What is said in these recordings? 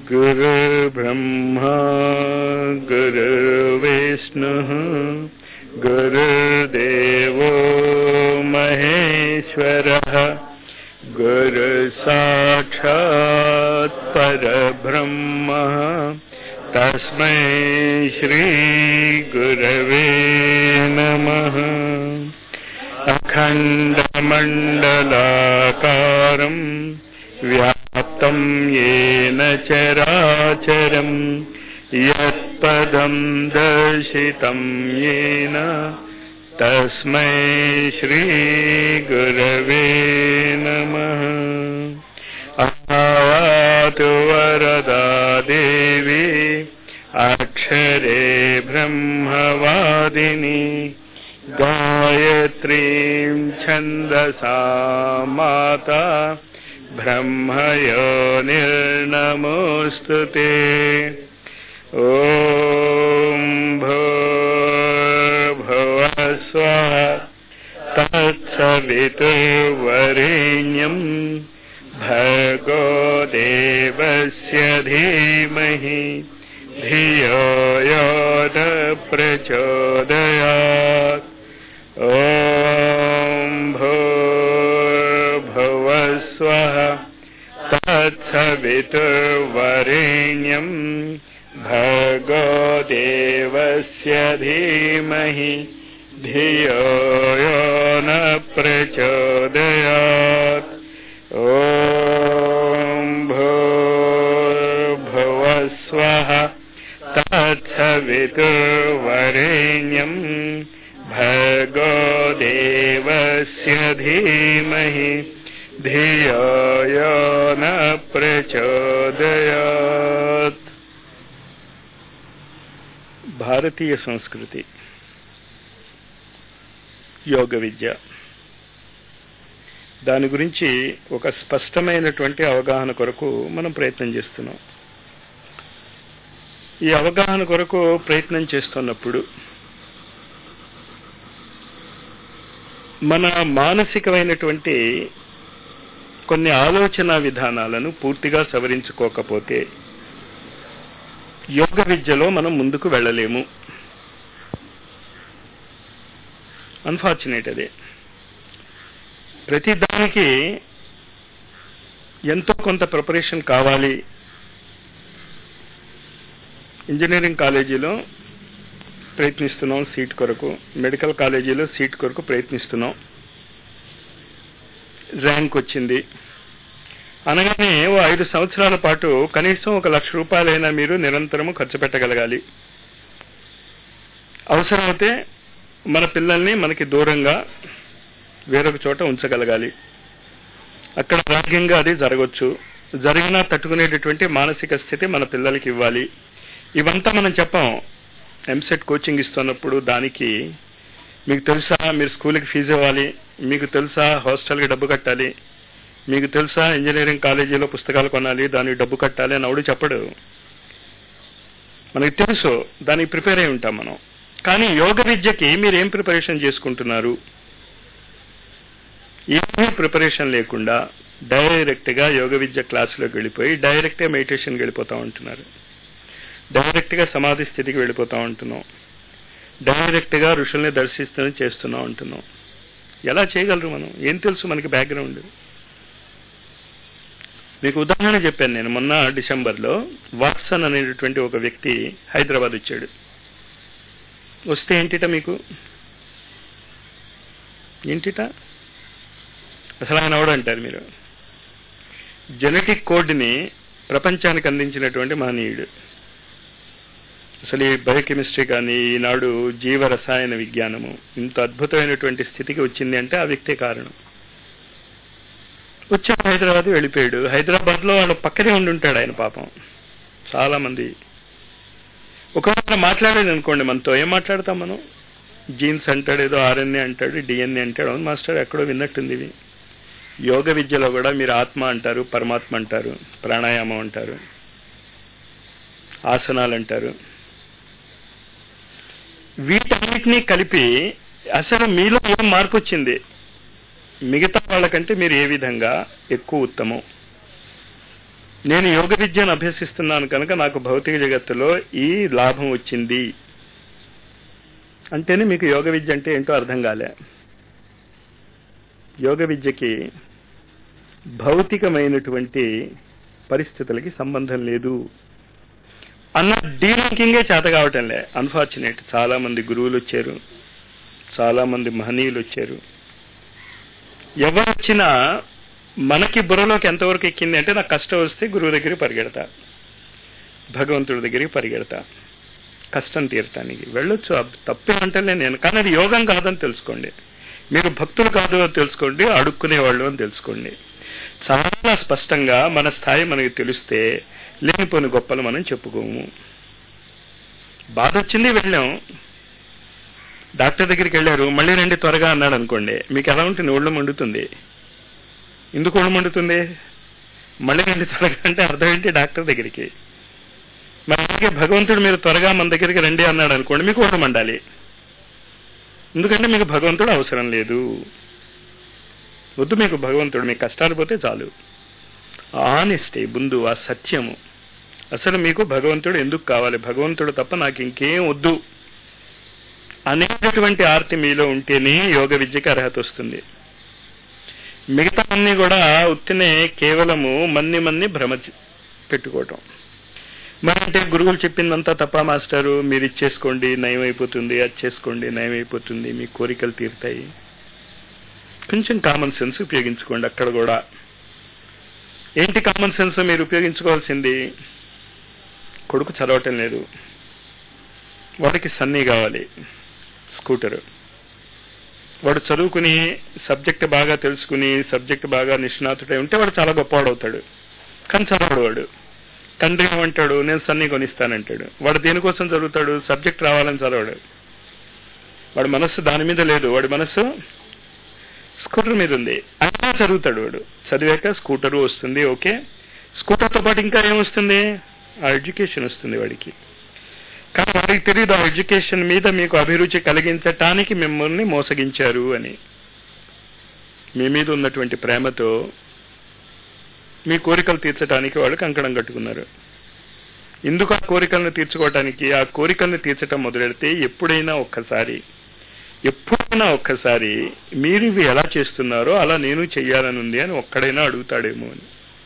गुरुर्ब्रह्मा गुरुर्विष्णुः गुरुर्देवो महेश्वरः गुरुसाक्षात् परब्रह्मः तस्मै श्रीगुरवे नमः अखण्डमण्डलाकारम् व्याप्तं येन चराचरम् यत्पदं दर्शितं येन तस्मै श्रीगुरवे नमः आवातु वरदा देवी अक्षरे ब्रह्मवादिनी गायत्रीं छन्दसा माता ब्रह्मयो निर्नमोऽस्तु ते ॐ भूर्भुवस्वः तत्सवितुर्वरेण्यम् भर्गो देवस्य धीमहि धियो यो न प्रचोदयात् ॐ भूर्भुवस्वः तत्सवितुर्वरेण्यम् भर्गो देवस्य धीमहि धियो यो न प्रचोदयात् ॐ भूर्भुवस्वः तत्सवितुर्वरेण्यम् भर्गो देवस्य धीमहि धियो यो न ప్రచోదయాత్ భారతీయ సంస్కృతి యోగ విద్య దాని గురించి ఒక స్పష్టమైనటువంటి అవగాహన కొరకు మనం ప్రయత్నం చేస్తున్నాం ఈ అవగాహన కొరకు ప్రయత్నం చేస్తున్నప్పుడు మన మానసికమైనటువంటి కొన్ని ఆలోచన విధానాలను పూర్తిగా సవరించుకోకపోతే యోగ విద్యలో మనం ముందుకు వెళ్ళలేము అన్ఫార్చునేట్ అదే ప్రతి దానికి ఎంతో కొంత ప్రిపరేషన్ కావాలి ఇంజనీరింగ్ కాలేజీలో ప్రయత్నిస్తున్నాం సీట్ కొరకు మెడికల్ కాలేజీలో సీట్ కొరకు ప్రయత్నిస్తున్నాం ర్యాంక్ వచ్చింది అనగానే ఓ ఐదు సంవత్సరాల పాటు కనీసం ఒక లక్ష రూపాయలైనా మీరు నిరంతరము ఖర్చు పెట్టగలగాలి అవసరమైతే మన పిల్లల్ని మనకి దూరంగా వేరొక చోట ఉంచగలగాలి అక్కడ భాగ్యంగా అది జరగవచ్చు జరిగినా తట్టుకునేటటువంటి మానసిక స్థితి మన పిల్లలకి ఇవ్వాలి ఇవంతా మనం చెప్పాం ఎంసెట్ కోచింగ్ ఇస్తున్నప్పుడు దానికి మీకు తెలుసా మీరు స్కూల్కి ఫీజు ఇవ్వాలి మీకు తెలుసా హాస్టల్కి డబ్బు కట్టాలి మీకు తెలుసా ఇంజనీరింగ్ కాలేజీలో పుస్తకాలు కొనాలి దానికి డబ్బు కట్టాలి అని ఎవడు చెప్పడు మనకి తెలుసు దానికి ప్రిపేర్ అయి ఉంటాం మనం కానీ యోగ విద్యకి మీరు ఏం ప్రిపరేషన్ చేసుకుంటున్నారు ఏమీ ప్రిపరేషన్ లేకుండా డైరెక్ట్గా యోగ విద్య క్లాసులోకి వెళ్ళిపోయి డైరెక్ట్గా మెడిటేషన్కి వెళ్ళిపోతూ ఉంటున్నారు డైరెక్ట్గా సమాధి స్థితికి వెళ్ళిపోతూ ఉంటున్నాం డైరెక్ట్గా ఋషుల్ని దర్శిస్తూ చేస్తున్నాం అంటున్నాం ఎలా చేయగలరు మనం ఏం తెలుసు మనకి బ్యాక్గ్రౌండ్ మీకు ఉదాహరణ చెప్పాను నేను మొన్న డిసెంబర్లో వాట్సన్ అనేటటువంటి ఒక వ్యక్తి హైదరాబాద్ వచ్చాడు వస్తే ఏంటిట మీకు ఏంటిట అసలు ఆయన ఎవడు అంటారు మీరు జెనెటిక్ కోడ్ని ప్రపంచానికి అందించినటువంటి మహనీయుడు అసలు ఈ బయోకెమిస్ట్రీ కానీ ఈనాడు జీవ రసాయన విజ్ఞానము ఇంత అద్భుతమైనటువంటి స్థితికి వచ్చింది అంటే ఆ వ్యక్తే కారణం వచ్చాడు హైదరాబాద్ వెళ్ళిపోయాడు హైదరాబాద్ లో వాళ్ళ పక్కనే ఉండి ఉంటాడు ఆయన పాపం చాలా మంది ఒకవేళ మాట్లాడాడు అనుకోండి మనతో ఏం మాట్లాడతాం మనం జీన్స్ అంటాడు ఏదో ఆర్ఎన్ఏ అంటాడు డిఎన్ఏ అంటాడు అవును మాస్టర్ ఎక్కడో విన్నట్టుంది ఇవి యోగ విద్యలో కూడా మీరు ఆత్మ అంటారు పరమాత్మ అంటారు ప్రాణాయామం అంటారు ఆసనాలు అంటారు వీటన్నిటినీ కలిపి అసలు మీలో ఏం మార్పు వచ్చింది మిగతా వాళ్ళకంటే మీరు ఏ విధంగా ఎక్కువ ఉత్తమం నేను యోగ విద్యను అభ్యసిస్తున్నాను కనుక నాకు భౌతిక జగత్తులో ఈ లాభం వచ్చింది అంటేనే మీకు యోగ విద్య అంటే ఏంటో అర్థం కాలే యోగ విద్యకి భౌతికమైనటువంటి పరిస్థితులకి సంబంధం లేదు అన్న డీలింకింగే చేత కావటంలే అన్ఫార్చునేట్ చాలా మంది గురువులు వచ్చారు చాలా మంది మహనీయులు వచ్చారు ఎవరు వచ్చినా మనకి బుర్రలోకి ఎంతవరకు ఎక్కింది అంటే నాకు కష్టం వస్తే గురువు దగ్గరికి పరిగెడతా భగవంతుడి దగ్గరికి పరిగెడతా కష్టం తీరటానికి వెళ్ళొచ్చు తప్పే అంటలే నేను కానీ అది యోగం కాదని తెలుసుకోండి మీరు భక్తులు కాదు అని తెలుసుకోండి అడుక్కునే వాళ్ళు అని తెలుసుకోండి చాలా స్పష్టంగా మన స్థాయి మనకి తెలిస్తే లేనిపోని గొప్పలు మనం చెప్పుకోము బాధ వచ్చింది వెళ్ళాం డాక్టర్ దగ్గరికి వెళ్ళారు మళ్ళీ రండి త్వరగా అన్నాడు అనుకోండి మీకు ఎలా ఉంటుంది ఒళ్ళు మండుతుంది ఎందుకు ఒళ్ళు మండుతుంది మళ్ళీ రండి త్వరగా అంటే అర్థం ఏంటి డాక్టర్ దగ్గరికి మరి అందుకే భగవంతుడు మీరు త్వరగా మన దగ్గరికి రండి అన్నాడు అనుకోండి మీకు ఒళ్ళు మండాలి ఎందుకంటే మీకు భగవంతుడు అవసరం లేదు వద్దు మీకు భగవంతుడు మీకు కష్టాలు పోతే చాలు ఆనెస్టీ ముందు ఆ సత్యము అసలు మీకు భగవంతుడు ఎందుకు కావాలి భగవంతుడు తప్ప నాకు ఇంకేం వద్దు అనేటటువంటి ఆర్తి మీలో ఉంటేనే యోగ విద్యకి అర్హత వస్తుంది మిగతా అన్ని కూడా ఉత్తినే కేవలము మన్ని మన్ని భ్రమ పెట్టుకోవటం మరంటే గురువులు చెప్పిందంతా తప్ప మాస్టారు మీరు ఇచ్చేసుకోండి నయం అయిపోతుంది అది చేసుకోండి నయం అయిపోతుంది మీ కోరికలు తీరుతాయి కొంచెం కామన్ సెన్స్ ఉపయోగించుకోండి అక్కడ కూడా ఏంటి కామన్ సెన్స్ మీరు ఉపయోగించుకోవాల్సింది కొడుకు చదవటం లేదు వాడికి సన్నీ కావాలి స్కూటరు వాడు చదువుకుని సబ్జెక్ట్ బాగా తెలుసుకుని సబ్జెక్ట్ బాగా నిష్ణాతుడై ఉంటే వాడు చాలా గొప్పవాడు అవుతాడు కానీ చదవడు వాడు తండ్రి ఏమంటాడు నేను సన్నీ కొనిస్తానంటాడు వాడు దేనికోసం చదువుతాడు సబ్జెక్ట్ రావాలని చదవడు వాడి మనస్సు దాని మీద లేదు వాడి మనస్సు స్కూటర్ మీద ఉంది అయినా చదువుతాడు వాడు చదివాక స్కూటరు వస్తుంది ఓకే స్కూటర్తో పాటు ఇంకా ఏమొస్తుంది ఆ ఎడ్యుకేషన్ వస్తుంది వాడికి కానీ వాడికి తెలియదు ఆ ఎడ్యుకేషన్ మీద మీకు అభిరుచి కలిగించటానికి మిమ్మల్ని మోసగించారు అని మీ మీద ఉన్నటువంటి ప్రేమతో మీ కోరికలు తీర్చడానికి వాళ్ళు కంకణం కట్టుకున్నారు ఎందుకు ఆ కోరికలను తీర్చుకోవటానికి ఆ కోరికలను తీర్చటం మొదలెడితే ఎప్పుడైనా ఒక్కసారి ఎప్పుడైనా ఒక్కసారి మీరు ఇవి ఎలా చేస్తున్నారో అలా నేను చెయ్యాలని ఉంది అని ఒక్కడైనా అడుగుతాడేమో అని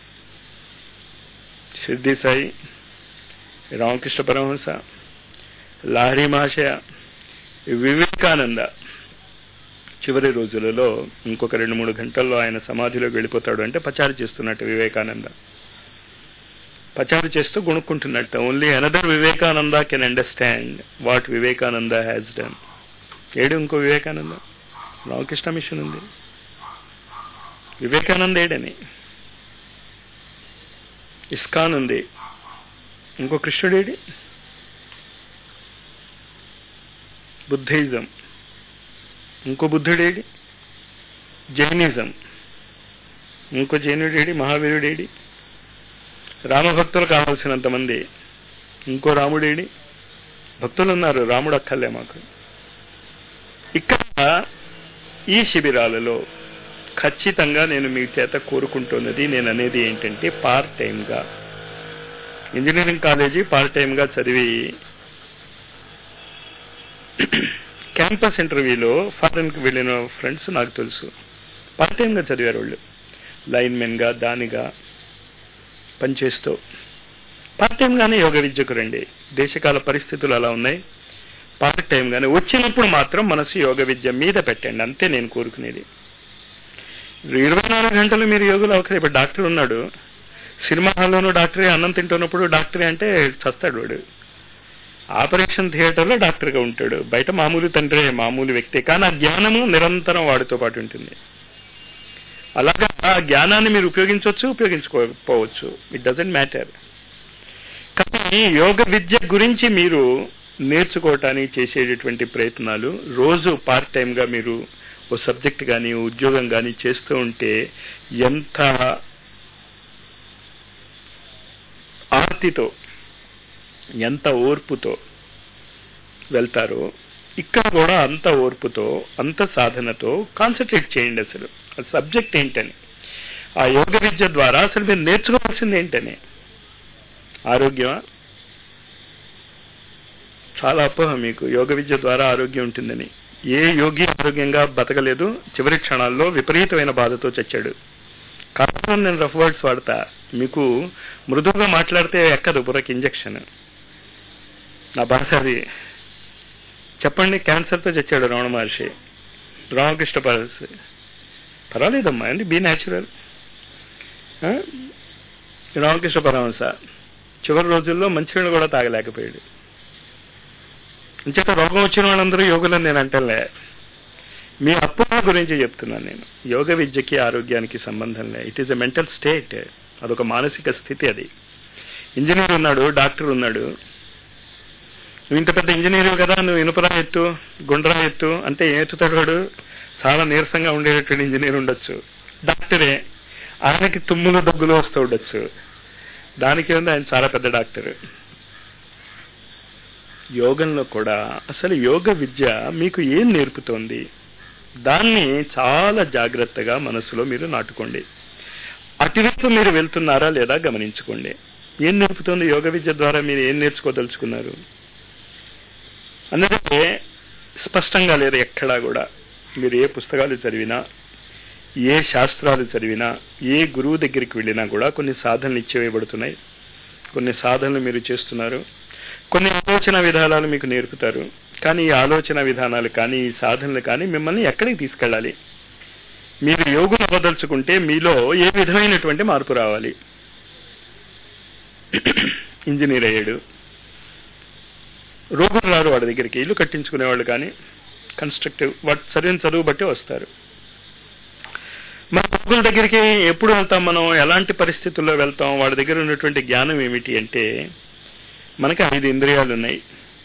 సిద్ధి సాయి రామకృష్ణ పరమహంస లాహరి మహాశయ వివేకానంద చివరి రోజులలో ఇంకొక రెండు మూడు గంటల్లో ఆయన సమాధిలోకి వెళ్ళిపోతాడు అంటే పచారు చేస్తున్నట్టు వివేకానంద పచారు చేస్తూ గుణుక్కుంటున్నట్టు only another Vivekananda can understand what Vivekananda has done ఏడు ఇంకో వివేకానంద రామకృష్ణ మిషన్ ఉంది వివేకానంద ఏడని ఇస్కాన్ ఉంది ఇంకో కృష్ణుడేడి బుద్ధిజం ఇంకో బుద్ధుడేడి జైనిజం ఇంకో జైనుడేడి మహావీరుడేడి రామభక్తులు కావాల్సినంత మంది ఇంకో రాముడేడి భక్తులు ఉన్నారు రాముడు అక్కర్లే మాకు ఇక్కడ ఈ శిబిరాలలో ఖచ్చితంగా నేను మీ చేత కోరుకుంటున్నది నేను అనేది ఏంటంటే పార్ట్ టైంగా ఇంజనీరింగ్ కాలేజీ పార్ట్ టైంగా చదివి క్యాంపస్ ఇంటర్వ్యూలో ఫారెన్కి వెళ్ళిన ఫ్రెండ్స్ నాకు తెలుసు పార్ట్ టైంగా చదివారు వాళ్ళు లైన్మెన్గా దానిగా పనిచేస్తూ పార్ట్ టైంగానే యోగ విద్యకు రండి దేశకాల పరిస్థితులు అలా ఉన్నాయి పార్ట్ టైంగానే వచ్చినప్పుడు మాత్రం మనసు యోగ విద్య మీద పెట్టండి అంతే నేను కోరుకునేది ఇరవై నాలుగు గంటలు మీరు యోగులు అవసరం ఇప్పుడు డాక్టర్ ఉన్నాడు సినిమా హాల్లోనూ డాక్టరే అన్నం తింటున్నప్పుడు డాక్టరే అంటే చస్తాడు వాడు ఆపరేషన్ థియేటర్లో డాక్టర్గా ఉంటాడు బయట మామూలు తండ్రే మామూలు వ్యక్తి కానీ ఆ జ్ఞానము నిరంతరం వాడితో పాటు ఉంటుంది అలాగా ఆ జ్ఞానాన్ని మీరు ఉపయోగించవచ్చు ఉపయోగించుకోకపోవచ్చు ఇట్ డజంట్ మ్యాటర్ కానీ యోగ విద్య గురించి మీరు నేర్చుకోవటానికి చేసేటటువంటి ప్రయత్నాలు రోజు పార్ట్ టైంగా మీరు ఓ సబ్జెక్ట్ కానీ ఉద్యోగం కానీ చేస్తూ ఉంటే ఎంత ఆర్తితో ఎంత ఓర్పుతో వెళ్తారో ఇక్కడ కూడా అంత ఓర్పుతో అంత సాధనతో కాన్సన్ట్రేట్ చేయండి అసలు ఆ సబ్జెక్ట్ ఏంటని ఆ యోగ విద్య ద్వారా అసలు మీరు నేర్చుకోవాల్సింది ఏంటని ఆరోగ్యమా చాలా అపోహ మీకు యోగ విద్య ద్వారా ఆరోగ్యం ఉంటుందని ఏ యోగి ఆరోగ్యంగా బతకలేదు చివరి క్షణాల్లో విపరీతమైన బాధతో చచ్చాడు కారణం నేను రఫ్ వర్డ్స్ వాడతా మీకు మృదువుగా మాట్లాడితే ఎక్కదు బుర్రకి ఇంజక్షన్ నా భాష అది చెప్పండి క్యాన్సర్తో చచ్చాడు రమణ మహర్షి రామకృష్ణ పరస్ పర్వాలేదమ్మా అండి బీ న్యాచురల్ రామకృష్ణ పరమహంస చివరి రోజుల్లో మంచినీళ్ళు కూడా తాగలేకపోయాడు ఇంచేత రోగం వచ్చిన వాళ్ళందరూ యోగులని నేను అంటలే మీ అప్పుల గురించి చెప్తున్నాను నేను యోగ విద్యకి ఆరోగ్యానికి సంబంధం లే it is a mental state అదొక మానసిక స్థితి అది ఇంజనీర్ ఉన్నాడు డాక్టర్ ఉన్నాడు నువ్వు ఇంత పెద్ద ఇంజనీర్ కదా నువ్వు ఇనుపరా ఎత్తు గుండ్రా ఎత్తు అంటే ఏం ఎత్తుతాడు వాడు చాలా నీరసంగా ఉండేటటువంటి ఇంజనీర్ ఉండొచ్చు డాక్టరే ఆయనకి తుమ్ములు దగ్గులు వస్తూ ఉండొచ్చు దానికి ఉంది ఆయన చాలా పెద్ద డాక్టర్ యోగంలో కూడా అసలు యోగ విద్య మీకు ఏం నేర్పుతోంది దాన్ని చాలా జాగ్రత్తగా మనసులో మీరు నాటుకోండి అటువైపు మీరు వెళ్తున్నారా లేదా గమనించుకోండి ఏం నేర్పుతోంది యోగ విద్య ద్వారా మీరు ఏం నేర్చుకోదలుచుకున్నారు అందుకే స్పష్టంగా లేదు ఎక్కడా కూడా మీరు ఏ పుస్తకాలు చదివినా ఏ శాస్త్రాలు చదివినా ఏ గురువు దగ్గరికి వెళ్ళినా కూడా కొన్ని సాధనలు ఇచ్చేవేయబడుతున్నాయి కొన్ని సాధనలు మీరు చేస్తున్నారు కొన్ని ఆలోచన విధానాలు మీకు నేర్పుతారు కానీ ఈ ఆలోచన విధానాలు కానీ ఈ సాధనలు కానీ మిమ్మల్ని ఎక్కడికి తీసుకెళ్ళాలి మీరు యోగులు అవ్వదలుచుకుంటే మీలో ఏ విధమైనటువంటి మార్పు రావాలి ఇంజనీర్ అయ్యాడు రోగులు రారు వాడి దగ్గరికి ఇల్లు కట్టించుకునేవాళ్ళు కానీ కన్స్ట్రక్టివ్ వాటి చదివిన చదువు బట్టి వస్తారు మన రోగుల దగ్గరికి ఎప్పుడు వెళ్తాం మనం ఎలాంటి పరిస్థితుల్లో వెళ్తాం వాడి దగ్గర ఉన్నటువంటి జ్ఞానం ఏమిటి అంటే మనకి ఐదు ఇంద్రియాలు ఉన్నాయి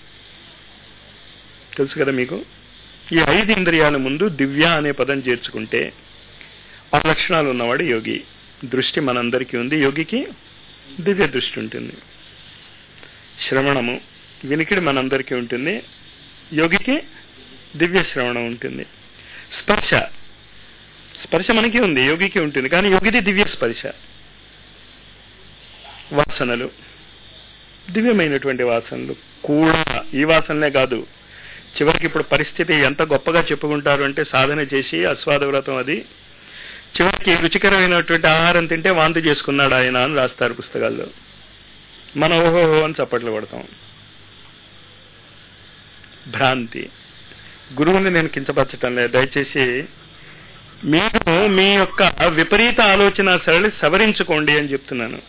తెలుసు కదా మీకు ఈ ఐదు ఇంద్రియాల ముందు దివ్య అనే పదం చేర్చుకుంటే ఆ లక్షణాలు ఉన్నవాడు యోగి దృష్టి మనందరికీ ఉంది యోగికి దివ్య దృష్టి ఉంటుంది శ్రవణము వినికిడి మనందరికీ ఉంటుంది యోగికి దివ్య శ్రవణం ఉంటుంది స్పర్శ స్పర్శ మనకి ఉంది యోగికి ఉంటుంది కానీ యోగిది దివ్య స్పర్శ వాసనలు దివ్యమైనటువంటి వాసనలు కూడా ఈ వాసనలే కాదు చివరికి ఇప్పుడు పరిస్థితి ఎంత గొప్పగా చెప్పుకుంటారు అంటే సాధన చేసి అస్వాద వ్రతం అది చివరికి రుచికరమైనటువంటి ఆహారం తింటే వాంతి చేసుకున్నాడు ఆయన అని రాస్తారు పుస్తకాల్లో మనం ఓహోహో అని చప్పట్లు కొడతాం భ్రాంతి గురువుని నేను కించపరచటం లేదు దయచేసి మీరు మీ యొక్క విపరీత ఆలోచన సరళి సవరించుకోండి అని చెప్తున్నాను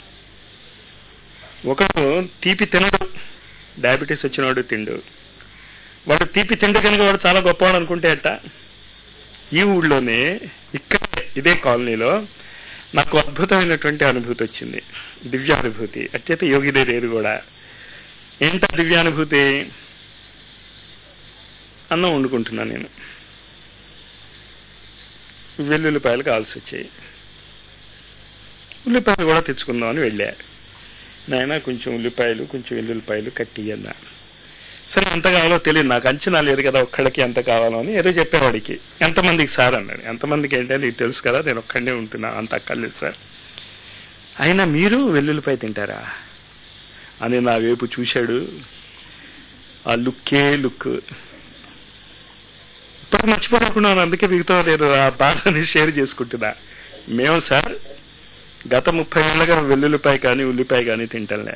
ఒకడు తీపి తినడు డయాబెటీస్ వచ్చినవాడు తిండు వాడు తీపి తిండు కనుక వాడు చాలా గొప్పవాడు అనుకుంటే అట్ట ఈ ఊళ్ళోనే ఇక్కడ ఇదే కాలనీలో నాకు అద్భుతమైనటువంటి అనుభూతి వచ్చింది దివ్యానుభూతి అత్యత యోగిదే లేరు కూడా ఏంట దివ్యానుభూతి అన్నం వండుకుంటున్నాను నేను వెల్లుల్లిపాయలు కావాల్సి వచ్చాయి ఉల్లిపాయలు కూడా తెచ్చుకుందామని వెళ్ళా నాయన కొంచెం ఉల్లిపాయలు కొంచెం వెల్లుల్లిపాయలు కట్టి అన్నా సరే ఎంత కావాలో తెలియదు నాకు అంచనా లేదు కదా ఒక్కడికి ఎంత కావాలో అని ఏదో చెప్పేవాడికి ఎంతమందికి సార్ అన్నాడు ఎంతమందికి ఏంటంటే నీకు తెలుసు కదా నేను ఒక్కడే ఉంటున్నా అంత అక్కర్లేదు సార్ అయినా మీరు వెల్లుల్లిపాయ తింటారా అని నా వైపు చూశాడు ఆ లుక్కే లుక్ ఇప్పుడు మర్చిపోనుకున్నాను అందుకే మిగతా లేదు ఆ బాధని షేర్ చేసుకుంటున్నా మేము సార్ గత ముప్పై ఏళ్ళగా వెల్లుల్లిపాయ కానీ ఉల్లిపాయ కానీ తింటలే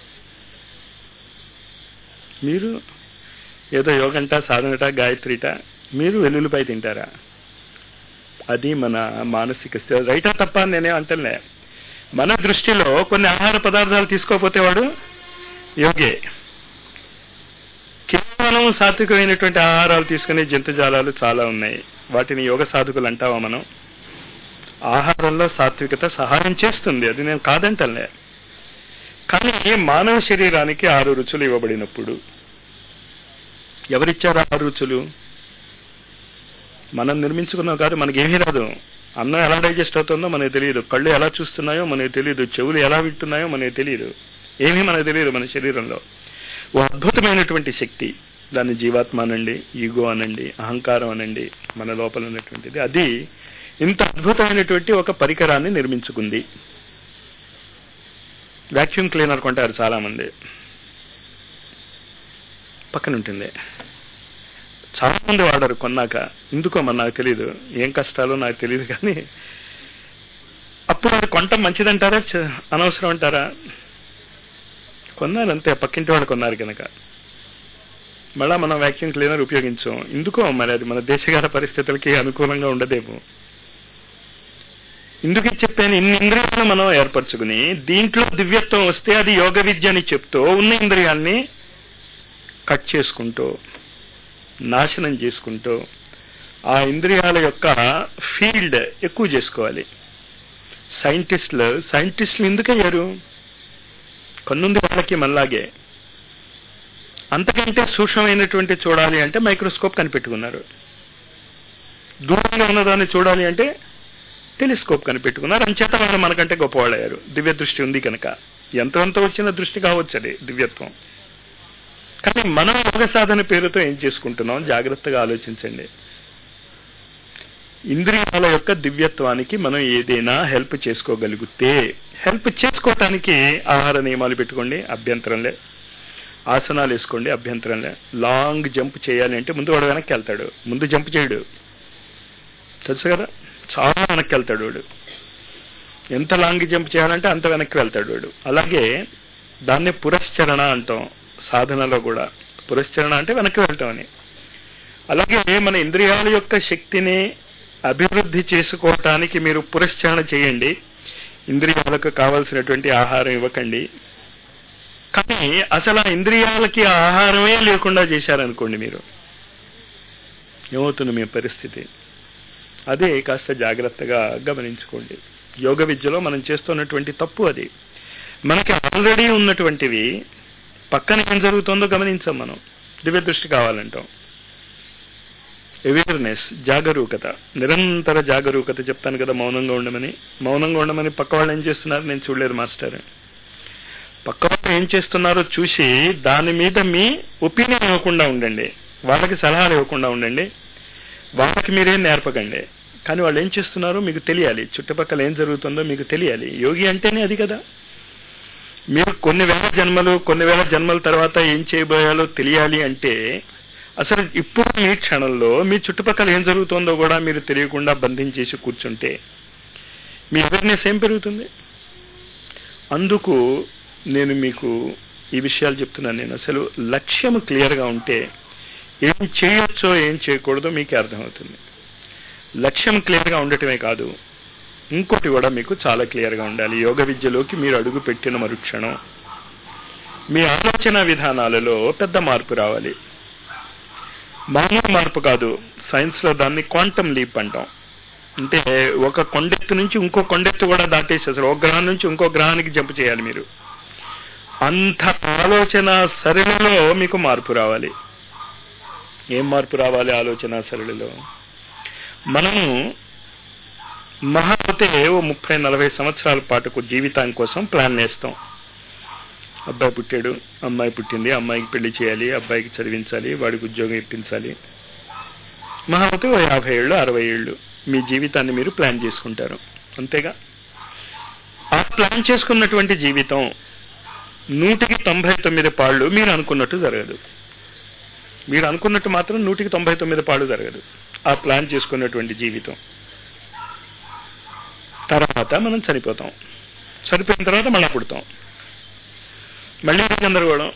మీరు ఏదో యోగంట సాధనట గాయత్రిట మీరు వెల్లుల్లిపాయ తింటారా అది మన మానసిక స్థితి రైటా తప్ప నేనే అంటలే మన దృష్టిలో కొన్ని ఆహార పదార్థాలు తీసుకోకపోతే వాడు యోగే కేవలం సాత్వికమైనటువంటి ఆహారాలు తీసుకునే జంతుజాలాలు చాలా ఉన్నాయి వాటిని యోగ సాధకులు అంటావా మనం ఆహారంలో సాత్వికత సహాయం చేస్తుంది అది నేను కాదంటలే కానీ మానవ శరీరానికి ఆరు రుచులు ఇవ్వబడినప్పుడు ఎవరిచ్చారు ఆరు రుచులు మనం నిర్మించుకున్నాం కాదు మనకేమీ రాదు అన్నం ఎలా డైజెస్ట్ అవుతుందో మనకు తెలియదు కళ్ళు ఎలా చూస్తున్నాయో మనకు తెలియదు చెవులు ఎలా వింటున్నాయో మనకు తెలియదు ఏమీ మనకు తెలియదు మన శరీరంలో ఓ అద్భుతమైనటువంటి శక్తి దాన్ని జీవాత్మ అనండి ఈగో అనండి అహంకారం అనండి మన లోపల ఉన్నటువంటిది అది ఇంత అద్భుతమైనటువంటి ఒక పరికరాన్ని నిర్మించుకుంది వాక్యూమ్ క్లీనర్ కొంటారు చాలా మంది పక్కన ఉంటుంది చాలా మంది వాడరు కొన్నాక ఎందుకో మరి నాకు తెలియదు ఏం కష్టాలో నాకు తెలియదు కానీ అప్పుడు అది కొంట మంచిదంటారా చ- అనవసరం అంటారా కొన్నారు అంతే పక్కింటి వాడు కొన్నారు కనుక మళ్ళా మనం వ్యాక్యూమ్ క్లీనర్ ఉపయోగించాం ఎందుకో మరి అది మన దేశగాల పరిస్థితులకి అనుకూలంగా ఉండదేమో ఎందుకు ఇది చెప్పాను ఇన్ని ఇంద్రియాలను మనం ఏర్పరచుకుని దీంట్లో దివ్యత్వం వస్తే అది యోగ విద్య అని చెప్తూ ఉన్న ఇంద్రియాల్ని కట్ చేసుకుంటూ నాశనం చేసుకుంటూ ఆ ఇంద్రియాల యొక్క ఫీల్డ్ ఎక్కువ చేసుకోవాలి సైంటిస్టులు సైంటిస్టులు ఎందుకు అయ్యారు కన్నుంది వాళ్ళకి మనలాగే అంతకంటే సూక్ష్మమైనటువంటి చూడాలి అంటే మైక్రోస్కోప్ కనిపెట్టుకున్నారు దూరంగా ఉన్నదాన్ని చూడాలి అంటే టెలిస్కోప్ కనిపెట్టుకున్నారు అంచేత వాళ్ళు మనకంటే గొప్పవాళ్ళయ్యారు దివ్య దృష్టి ఉంది కనుక ఎంతవంత వచ్చిన దృష్టి కావచ్చు అది దివ్యత్వం కానీ మనం యోగ సాధన పేరుతో ఏం చేసుకుంటున్నాం జాగ్రత్తగా ఆలోచించండి ఇంద్రియాల యొక్క దివ్యత్వానికి మనం ఏదైనా హెల్ప్ చేసుకోగలిగితే హెల్ప్ చేసుకోవటానికి ఆహార నియమాలు పెట్టుకోండి అభ్యంతరంలే ఆసనాలు వేసుకోండి అభ్యంతరంలే లాంగ్ జంప్ చేయాలి అంటే ముందు వాడు వెనక్కి వెళ్తాడు ముందు జంప్ చేయడు తెలుసు కదా చాలా వెనక్కి వెళ్తాడు వాడు ఎంత లాంగ్ జంప్ చేయాలంటే అంత వెనక్కి వెళ్తాడు వాడు అలాగే దాన్ని పురశ్చరణ అంటాం సాధనలో కూడా పురశ్చరణ అంటే వెనక్కి వెళ్తాం అని అలాగే మన ఇంద్రియాల యొక్క శక్తిని అభివృద్ధి చేసుకోవటానికి మీరు పురశ్చరణ చేయండి ఇంద్రియాలకు కావలసినటువంటి ఆహారం ఇవ్వకండి కానీ అసలు ఆ ఇంద్రియాలకి ఆ ఆహారమే లేకుండా చేశారనుకోండి మీరు ఏమవుతుంది మీ పరిస్థితి అదే కాస్త జాగ్రత్తగా గమనించుకోండి యోగ విద్యలో మనం చేస్తున్నటువంటి తప్పు అది మనకి ఆల్రెడీ ఉన్నటువంటివి పక్కన ఏం జరుగుతుందో గమనించాం మనం దివ్య దృష్టి కావాలంటాం అవేర్నెస్ జాగరూకత నిరంతర జాగరూకత చెప్తాను కదా మౌనంగా ఉండమని మౌనంగా ఉండమని పక్క వాళ్ళు ఏం చేస్తున్నారు నేను చూడలేదు మాస్టర్ పక్క వాళ్ళు ఏం చేస్తున్నారో చూసి దాని మీద మీ ఒపీనియన్ ఇవ్వకుండా ఉండండి వాళ్ళకి సలహాలు ఇవ్వకుండా ఉండండి వాళ్ళకి మీరేం నేర్పకండి కానీ వాళ్ళు ఏం చేస్తున్నారో మీకు తెలియాలి చుట్టుపక్కల ఏం జరుగుతుందో మీకు తెలియాలి యోగి అంటేనే అది కదా మీరు కొన్ని వేల జన్మలు కొన్ని వేల జన్మల తర్వాత ఏం చేయబోయాలో తెలియాలి అంటే అసలు ఇప్పుడు మీ క్షణంలో మీ చుట్టుపక్కల ఏం జరుగుతుందో కూడా మీరు తెలియకుండా బంధించేసి కూర్చుంటే మీ అవేర్నెస్ ఏం పెరుగుతుంది అందుకు నేను మీకు ఈ విషయాలు చెప్తున్నాను నేను అసలు లక్ష్యం క్లియర్గా ఉంటే ఏం చేయొచ్చో ఏం చేయకూడదో మీకు అర్థమవుతుంది లక్ష్యం క్లియర్గా ఉండటమే కాదు ఇంకోటి కూడా మీకు చాలా క్లియర్గా ఉండాలి యోగ విద్యలోకి మీరు అడుగు పెట్టిన మరుక్షణం మీ ఆలోచన విధానాలలో పెద్ద మార్పు రావాలి మామూలు మార్పు కాదు సైన్స్ లో దాన్ని క్వాంటమ్ లీప్ అంటాం అంటే ఒక కొండెత్తు నుంచి ఇంకో కొండెత్తు కూడా దాటేసి అసలు ఒక గ్రహం నుంచి ఇంకో గ్రహానికి జంప్ చేయాలి మీరు అంత ఆలోచన సరళిలో మీకు మార్పు రావాలి ఏం మార్పు రావాలి ఆలోచన సరళిలో మనము మహా అయితే ఓ ముప్పై నలభై సంవత్సరాల పాటుకు జీవితం కోసం ప్లాన్ వేస్తాం అబ్బాయి పుట్టాడు అమ్మాయి పుట్టింది అమ్మాయికి పెళ్లి చేయాలి అబ్బాయికి చదివించాలి వాడికి ఉద్యోగం ఇప్పించాలి మహా అయితే ఓ యాభై ఏళ్ళు అరవై ఏళ్ళు మీ జీవితాన్ని మీరు ప్లాన్ చేసుకుంటారు అంతేగా ఆ ప్లాన్ చేసుకున్నటువంటి జీవితం నూటికి తొంభై తొమ్మిది పాళ్ళు మీరు అనుకున్నట్టు జరగదు మీరు అనుకున్నట్టు మాత్రం నూటికి తొంభై తొమ్మిది పాళ్ళు జరగదు ఆ ప్లాన్ చేసుకున్నటువంటి జీవితం తర్వాత మనం చనిపోతాం చనిపోయిన తర్వాత మళ్ళా పుడతాం మళ్ళీ గందరగోళం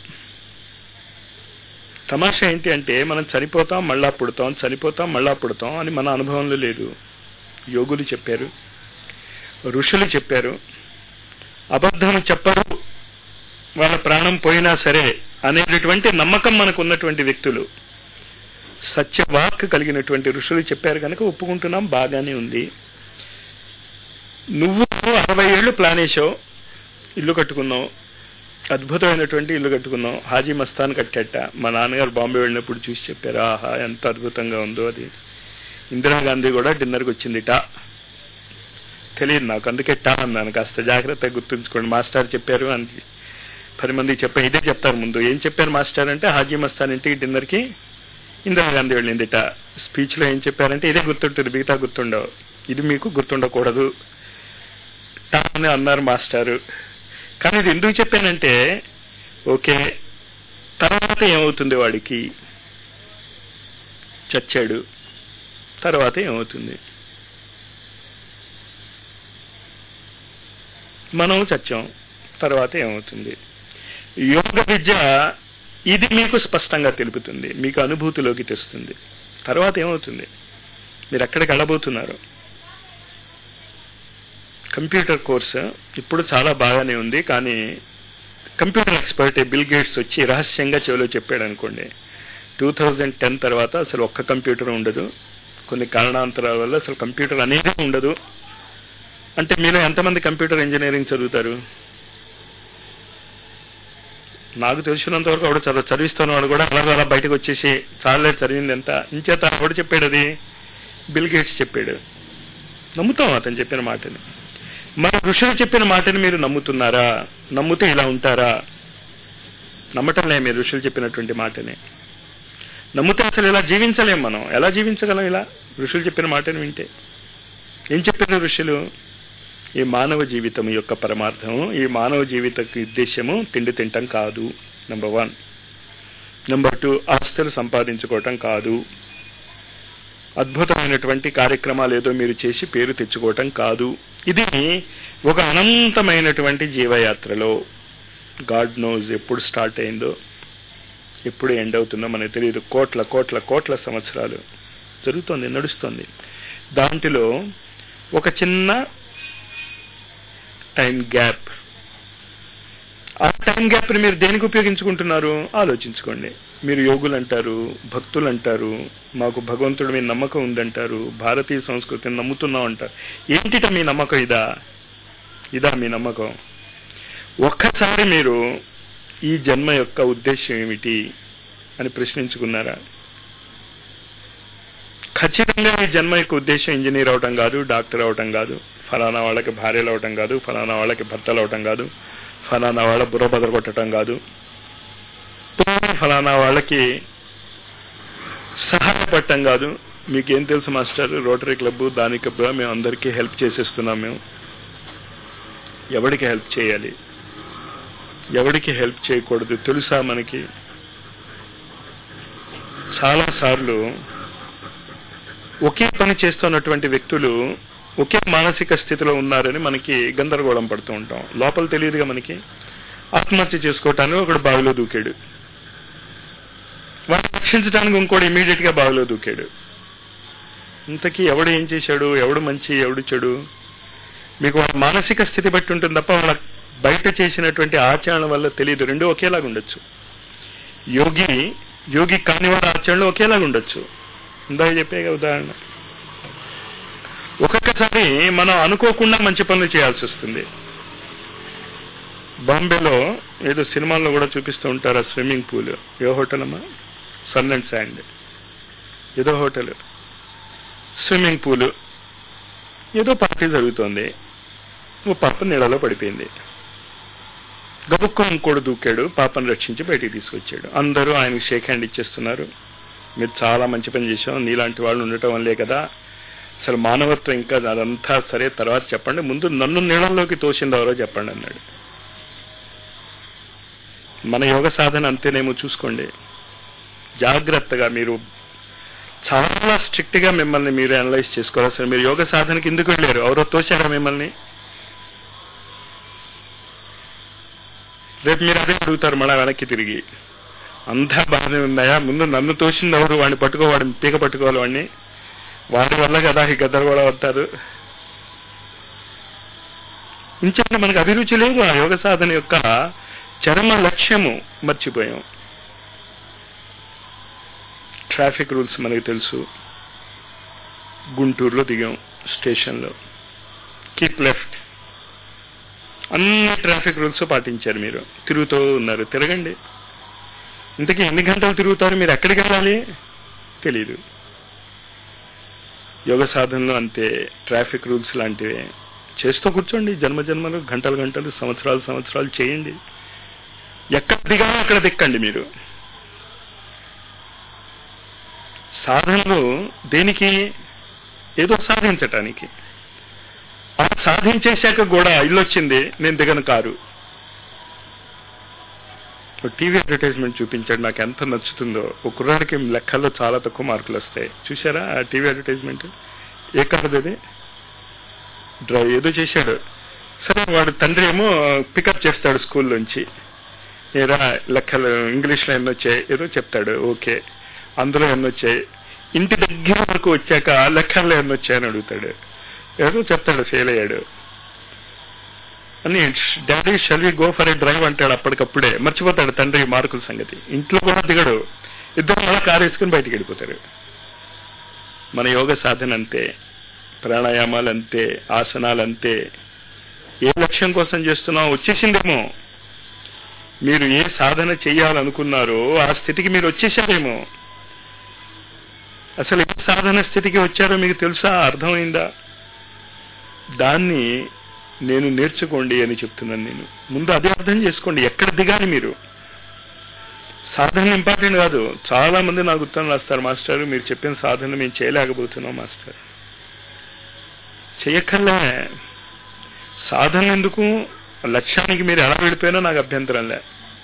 తమాషా ఏంటి అంటే మనం చనిపోతాం మళ్ళా పుడతాం చనిపోతాం మళ్ళా పుడతాం అని మన అనుభవంలో లేదు యోగులు చెప్పారు ఋషులు చెప్పారు అబద్ధం చెప్పరు వాళ్ళ ప్రాణం పోయినా సరే అనేటటువంటి నమ్మకం మనకు ఉన్నటువంటి వ్యక్తులు సత్యవాక్ కలిగినటువంటి ఋషులు చెప్పారు కనుక ఒప్పుకుంటున్నాం బాగానే ఉంది నువ్వు అరవై ఏళ్ళు ప్లాన్ వేసావు ఇల్లు కట్టుకున్నావు అద్భుతమైనటువంటి ఇల్లు కట్టుకున్నాం హాజీ మస్తాన్ కట్టేట మా నాన్నగారు బాంబే వెళ్ళినప్పుడు చూసి చెప్పారు ఆహా ఎంత అద్భుతంగా ఉందో అది ఇందిరాగాంధీ కూడా డిన్నర్కి వచ్చిందిట తెలియదు నాకు అందుకే టా అన్నాను కాస్త జాగ్రత్తగా గుర్తుంచుకోండి మాస్టర్ చెప్పారు అని పది మందికి చెప్పాను ఇదే చెప్తారు ముందు ఏం చెప్పారు మాస్టర్ అంటే హాజీ మస్తాన్ ఇంటికి డిన్నర్కి ఇందిరాగాంధీ వెళ్ళిందిట స్పీచ్లో ఏం చెప్పారంటే ఇదే గుర్తుంటుంది మిగతా గుర్తుండవు ఇది మీకు గుర్తుండకూడదు టా అని అన్నారు మాస్టారు కానీ ఇది ఎందుకు చెప్పానంటే ఓకే తర్వాత ఏమవుతుంది వాడికి చచ్చాడు తర్వాత ఏమవుతుంది మనం చచ్చాం తర్వాత ఏమవుతుంది యోగ విద్య ఇది మీకు స్పష్టంగా తెలుపుతుంది మీకు అనుభూతిలోకి తెస్తుంది తర్వాత ఏమవుతుంది మీరు ఎక్కడికి వెళ్ళబోతున్నారు కంప్యూటర్ కోర్సు ఇప్పుడు చాలా బాగానే ఉంది కానీ కంప్యూటర్ ఎక్స్పర్ట్ బిల్ గేట్స్ వచ్చి రహస్యంగా చెవిలో చెప్పాడు అనుకోండి టూ థౌజండ్ టెన్ తర్వాత అసలు ఒక్క కంప్యూటర్ ఉండదు కొన్ని కారణాంతరాల వల్ల అసలు కంప్యూటర్ అనేది ఉండదు అంటే మీలో ఎంతమంది కంప్యూటర్ ఇంజనీరింగ్ చదువుతారు నాకు తెలిసినంత వరకు ఆవిడ చదువు చదివిస్తున్న వాడు కూడా అలా అలా బయటకు వచ్చేసి చాలే చదివింది ఎంత ఇంచేత ఆవిడ చెప్పాడు అది బిల్ గేట్స్ చెప్పాడు నమ్ముతాం అతను చెప్పిన మాటని మరి ఋషులు చెప్పిన మాటని మీరు నమ్ముతున్నారా నమ్ముతే ఇలా ఉంటారా నమ్మటంలే మీరు ఋషులు చెప్పినటువంటి మాటని నమ్మితే అసలు ఇలా జీవించలేం మనం ఎలా జీవించగలం ఇలా ఋషులు చెప్పిన మాటని వింటే ఏం చెప్పారు ఋషులు ఈ మానవ జీవితం యొక్క పరమార్థం ఈ మానవ జీవిత ఉద్దేశము తిండి తింటం కాదు నెంబర్ వన్ నెంబర్ టూ ఆస్తులు సంపాదించుకోవటం కాదు అద్భుతమైనటువంటి కార్యక్రమాలు ఏదో మీరు చేసి పేరు తెచ్చుకోవటం కాదు ఇది ఒక అనంతమైనటువంటి జీవయాత్రలో గాడ్ నోజ్ ఎప్పుడు స్టార్ట్ అయిందో ఎప్పుడు ఎండ్ అవుతుందో మనకు తెలియదు కోట్ల కోట్ల కోట్ల సంవత్సరాలు జరుగుతోంది నడుస్తుంది దాంట్లో ఒక చిన్న టైం గ్యాప్ ఆ టైం గ్యాప్ని మీరు దేనికి ఉపయోగించుకుంటున్నారు ఆలోచించుకోండి మీరు యోగులు అంటారు భక్తులు అంటారు మాకు భగవంతుడి మీద నమ్మకం ఉందంటారు భారతీయ సంస్కృతిని నమ్ముతున్నాం అంటారు ఏంటిట మీ నమ్మకం ఇదా ఇదా మీ నమ్మకం ఒక్కసారి మీరు ఈ జన్మ యొక్క ఉద్దేశం ఏమిటి అని ప్రశ్నించుకున్నారా ఖచ్చితంగా ఈ జన్మ యొక్క ఉద్దేశం ఇంజనీర్ అవటం కాదు డాక్టర్ అవటం కాదు ఫలానా వాళ్ళకి భార్యలు అవటం కాదు ఫలానా వాళ్ళకి భర్తలు అవటం కాదు ఫలానా వాళ్ళ బుర్ర బదరగొట్టడం కాదు ఫలానా వాళ్ళకి సహాయపడటం కాదు మీకేం తెలుసు మాస్టర్ రోటరీ క్లబ్ దాని క్లబ్ మేము అందరికీ హెల్ప్ చేసేస్తున్నాం మేము ఎవరికి హెల్ప్ చేయాలి ఎవరికి హెల్ప్ చేయకూడదు తెలుసా మనకి చాలా సార్లు ఒకే పని చేస్తున్నటువంటి వ్యక్తులు ఒకే మానసిక స్థితిలో ఉన్నారని మనకి గందరగోళం పడుతూ ఉంటాం లోపల తెలియదుగా మనకి ఆత్మహత్య చేసుకోవటానికి ఒకడు బావిలో దూకాడు వాడిని రక్షించడానికి ఇంకోటి ఇమీడియట్ గా బావిలో దూకాడు ఇంతకీ ఎవడు ఏం చేశాడు ఎవడు మంచి ఎవడు చెడు మీకు వాళ్ళ మానసిక స్థితి బట్టి ఉంటుంది తప్ప వాళ్ళ బయట చేసినటువంటి ఆచరణ వల్ల తెలియదు రెండు ఒకేలాగా ఉండొచ్చు యోగి యోగి కాని వాళ్ళ ఆచరణలు ఒకేలాగా ఉండొచ్చు ఇందాక చెప్పేగా ఉదాహరణ ఒక్కొక్కసారి మనం అనుకోకుండా మంచి పనులు చేయాల్సి వస్తుంది బాంబేలో ఏదో సినిమాల్లో కూడా చూపిస్తూ ఉంటారు ఆ స్విమ్మింగ్ పూల్ ఏ హోటల్ అమ్మా సన్ అండ్ శాండ్ ఏదో హోటల్ స్విమ్మింగ్ పూల్ ఏదో పార్టీ జరుగుతోంది ఓ పాప నీళ్ళలో పడిపోయింది గబుక్కు ఇంకోడు దూకాడు పాపను రక్షించి బయటికి తీసుకొచ్చాడు అందరూ ఆయనకి షేక్ హ్యాండ్ ఇచ్చేస్తున్నారు మీరు చాలా మంచి పని చేశాం నీలాంటి వాళ్ళు ఉండటం వల్లే కదా అసలు మానవత్వం ఇంకా అదంతా సరే తర్వాత చెప్పండి ముందు నన్ను నీళ్ళలోకి తోసింది ఎవరో చెప్పండి అన్నాడు మన యోగ సాధన అంతేనేమో చూసుకోండి జాగ్రత్తగా మీరు చాలా స్ట్రిక్ట్ గా మిమ్మల్ని మీరు అనలైజ్ చేసుకోవాలి అసలు మీరు యోగ సాధనకి ఎందుకు వెళ్ళారు ఎవరో తోశారా మిమ్మల్ని రేపు మీరు అదే అడుగుతారు మళ్ళా వెనక్కి తిరిగి అంతా బాగానే ఉన్నాయా ముందు నన్ను తోసింది ఎవరు వాడిని పట్టుకో వాడిని పీక పట్టుకోవాలి వాడిని వాడి వల్ల కదా ఈ గద్దరు కూడా వస్తారు ఇంచంటే మనకు అభిరుచి లేదు ఆ యోగ సాధన యొక్క చరమ లక్ష్యము మర్చిపోయాం ట్రాఫిక్ రూల్స్ మనకు తెలుసు గుంటూరులో దిగాం స్టేషన్లో కీప్ లెఫ్ట్ అన్ని ట్రాఫిక్ రూల్స్ పాటించారు మీరు తిరుగుతూ ఉన్నారు తిరగండి ఇంతకీ ఎన్ని గంటలు తిరుగుతారు మీరు ఎక్కడికి వెళ్ళాలి తెలీదు యోగ సాధనలో అంతే ట్రాఫిక్ రూల్స్ లాంటివే చేస్తూ కూర్చోండి జన్మ జన్మలు గంటలు గంటలు సంవత్సరాలు సంవత్సరాలు చేయండి ఎక్కడ దిగాలో అక్కడ దిక్కండి మీరు సాధనలు దేనికి ఏదో సాధించటానికి ఆ సాధించేశాక కూడా ఇల్లు వచ్చింది నేను దిగను కారు టీవీ అడ్వర్టైజ్మెంట్ చూపించాడు నాకు ఎంత నచ్చుతుందో ఒక కుర్రాడికి లెక్కల్లో చాలా తక్కువ మార్కులు వస్తాయి చూసారా ఆ టీవీ అడ్వర్టైజ్మెంట్ ఏ కాదు అది డ్రైవ్ ఏదో చేశాడు సరే వాడు తండ్రి ఏమో పికప్ చేస్తాడు స్కూల్లోంచి ఏరా లెక్కలు ఇంగ్లీష్లో ఎన్ని వచ్చాయి ఏదో చెప్తాడు ఓకే అందులో ఎన్ని వచ్చాయి ఇంటి దగ్గర వరకు వచ్చాక లెక్కల్లో ఎన్ని వచ్చాయని అడుగుతాడు ఏదో చెప్తాడు ఫెయిల్ అయ్యాడు అని daddy shall we go for a drive అంటాడు అప్పటికప్పుడే మర్చిపోతాడు తండ్రి మార్కుల సంగతి ఇంట్లో కూడా దిగడు ఇద్దరు మళ్ళీ కారు వేసుకుని బయటికి వెళ్ళిపోతారు మన యోగ సాధన అంతే ప్రాణాయామాలు అంతే ఆసనాలు అంతే ఏ లక్ష్యం కోసం చేస్తున్నాం వచ్చేసిందేమో మీరు ఏ సాధన చెయ్యాలనుకున్నారో ఆ స్థితికి మీరు వచ్చేసారేమో అసలు ఏ సాధన స్థితికి వచ్చారో మీకు తెలుసా అర్థమైందా దాన్ని నేను నేర్చుకోండి అని చెప్తున్నాను నేను ముందు అదే అర్థం చేసుకోండి ఎక్కడ దిగాలి మీరు సాధన ఇంపార్టెంట్ కాదు చాలా మంది నాకు ఉత్తరం రాస్తారు మాస్టర్ మీరు చెప్పిన సాధన మేము చేయలేకపోతున్నాం మాస్టర్ చేయక్కర్లే సాధన ఎందుకు లక్ష్యానికి మీరు ఎలా వెళ్ళిపోయినా నాకు అభ్యంతరం లే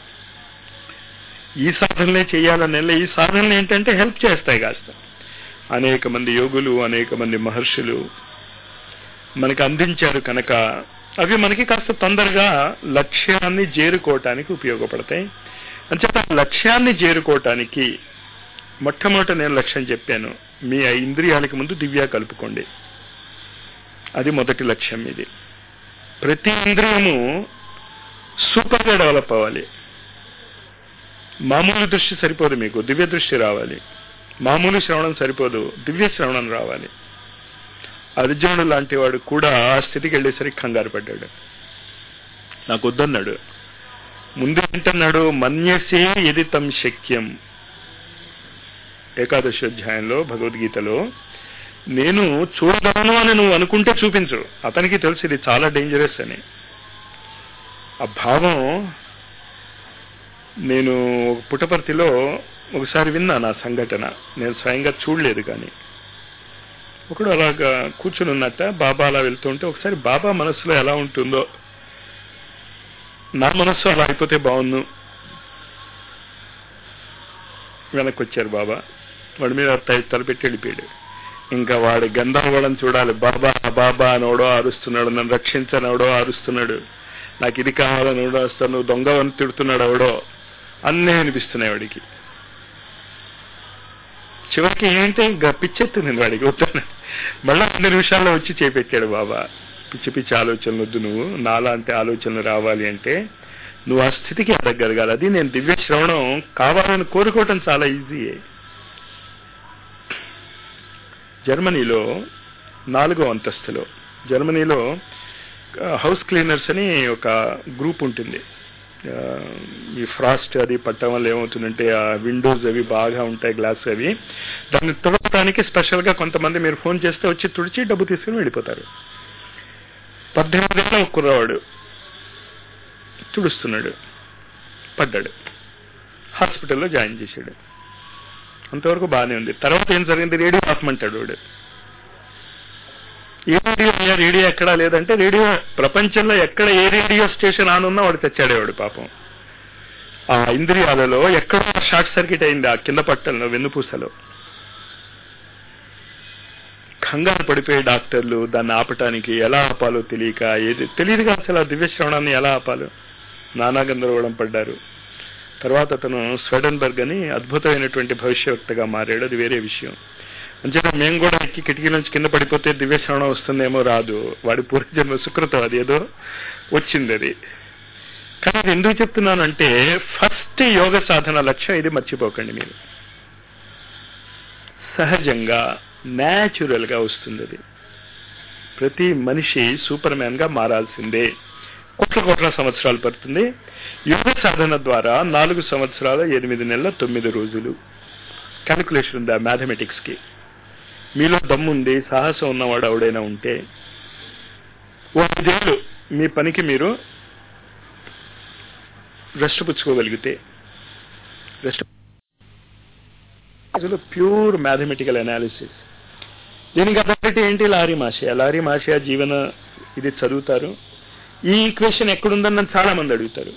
ఈ సాధనలే చేయాలనే ఈ సాధనలు ఏంటంటే హెల్ప్ చేస్తాయి కాస్త అనేక మంది యోగులు అనేక మంది మహర్షులు మనకి అందించారు కనుక అవి మనకి కాస్త తొందరగా లక్ష్యాన్ని చేరుకోవటానికి ఉపయోగపడతాయి అంచేత లక్ష్యాన్ని చేరుకోవటానికి మొట్టమొదట నేను లక్ష్యం చెప్పాను మీ ఇంద్రియాలకి ముందు దివ్య కలుపుకోండి అది మొదటి లక్ష్యం ఇది ప్రతి ఇంద్రియము సూపర్గా డెవలప్ అవ్వాలి మామూలు దృష్టి సరిపోదు మీకు దివ్య దృష్టి రావాలి మామూలు శ్రవణం సరిపోదు దివ్య శ్రవణం రావాలి అర్జునుడు లాంటి వాడు కూడా ఆ స్థితికి వెళ్ళేసరికి కంగారు పడ్డాడు నాకు వద్దన్నాడు ముందు ఏంటన్నాడు మన్యసే ఎది తం శక్యం ఏకాదశోధ్యాయంలో భగవద్గీతలో నేను చూడగలను అని నువ్వు అనుకుంటే చూపించు అతనికి తెలుసు ఇది చాలా డేంజరస్ అని ఆ భావం నేను పుట్టపర్తిలో ఒకసారి విన్నా నా సంఘటన నేను స్వయంగా చూడలేదు కానీ ఒకడు అలాగా కూర్చుని ఉన్నట్ట బాబా అలా వెళ్తుంటే ఒకసారి బాబా మనస్సులో ఎలా ఉంటుందో నా మనస్సు అలా అయిపోతే బాగుండు వెనక్కి వచ్చారు బాబా వాడి మీద తలపెట్టి వెళ్ళిపోయాడు ఇంకా వాడి గంధర్వడం చూడాలి బాబా బాబా అనోడో అరుస్తున్నాడు నన్ను రక్షించనవడో అరుస్తున్నాడు నాకు ఇది కావాలని ఎవడో వస్తాను నువ్వు దొంగ అని తిడుతున్నాడు ఎవడో అన్నీ అనిపిస్తున్నాయి వాడికి చివరికి ఏంటి ఇంకా పిచ్చెత్తుంది వాడికి వస్తాను మళ్ళా రెండు నిమిషాల్లో వచ్చి చేపెట్టాడు బాబా పిచ్చి పిచ్చి ఆలోచనలు వద్దు నువ్వు నాలాంటి ఆలోచనలు రావాలి అంటే నువ్వు ఆ స్థితికి ఎదగలగాలి అది నేను దివ్య శ్రవణం కావాలని కోరుకోవటం చాలా ఈజీ జర్మనీలో నాలుగో అంతస్తులో జర్మనీలో హౌస్ క్లీనర్స్ అని ఒక గ్రూప్ ఉంటుంది ఈ ఫ్రాస్ట్ అది పట్టడం వల్ల ఏమవుతుందంటే ఆ విండోస్ అవి బాగా ఉంటాయి గ్లాస్ అవి దాన్ని తుడవటానికి స్పెషల్ గా కొంతమంది మీరు ఫోన్ చేస్తే వచ్చి తుడిచి డబ్బు తీసుకుని వెళ్ళిపోతారు పద్దెనిమిదేళ్ళ ఒక కుర్రవాడు తుడుస్తున్నాడు పడ్డాడు హాస్పిటల్లో జాయిన్ చేశాడు అంతవరకు బాగానే ఉంది తర్వాత ఏం జరిగింది రేడియో ఆపమంటాడు వాడు ఏ రేడియో అయ్యా రేడియో ఎక్కడా లేదంటే రేడియో ప్రపంచంలో ఎక్కడ ఏ రేడియో స్టేషన్ ఆనున్నా వాడు తెచ్చాడేవాడు పాపం ఆ ఇంద్రియాలలో ఎక్కడ షార్ట్ సర్క్యూట్ అయింది ఆ కింద పట్టల్లో వెన్నుపూసలో కంగారు పడిపోయే డాక్టర్లు దాన్ని ఆపటానికి ఎలా ఆపాలో తెలియక ఏది తెలియదుగా అసలు ఆ దివ్య శ్రవణాన్ని ఎలా ఆపాలో నానా గందరగోళం పడ్డారు తర్వాత అతను స్వెడన్బర్గ్ అని అద్భుతమైనటువంటి భవిష్యవక్తగా మారాడు అది వేరే విషయం అంచేత మేము కూడా ఎక్కి కిటికీ నుంచి కింద పడిపోతే దివ్య శ్రవణం వస్తుందేమో రాదు వాడి పూర్వజన్మ సుకృతం అది ఏదో వచ్చింది అది కానీ అది ఎందుకు చెప్తున్నానంటే ఫస్ట్ యోగ సాధన లక్ష్యం ఇది మర్చిపోకండి మీరు సహజంగా న్యాచురల్ గా వస్తుంది అది ప్రతి మనిషి సూపర్ మ్యాన్ గా మారాల్సిందే కోట్ల కోట్ల సంవత్సరాలు పడుతుంది యోగ సాధన ద్వారా నాలుగు సంవత్సరాల ఎనిమిది నెలల తొమ్మిది రోజులు క్యాలిక్యులేషన్ ఉంది ఆ మ్యాథమెటిక్స్ కి మీలో దమ్ముంది సాహసం ఉన్నవాడు ఎవడైనా ఉంటే ఓ ఐదేళ్ళు మీ పనికి మీరు రెస్ట్ పుచ్చుకోగలిగితే రెస్ట్ ప్యూర్ మ్యాథమెటికల్ అనాలిసిస్ దీనికి అథారిటీ ఏంటి లారీ మాషియా లారీ మాషియా జీవన ఇది చదువుతారు ఈ ఈక్వేషన్ ఎక్కడుందని నన్ను చాలా మంది అడుగుతారు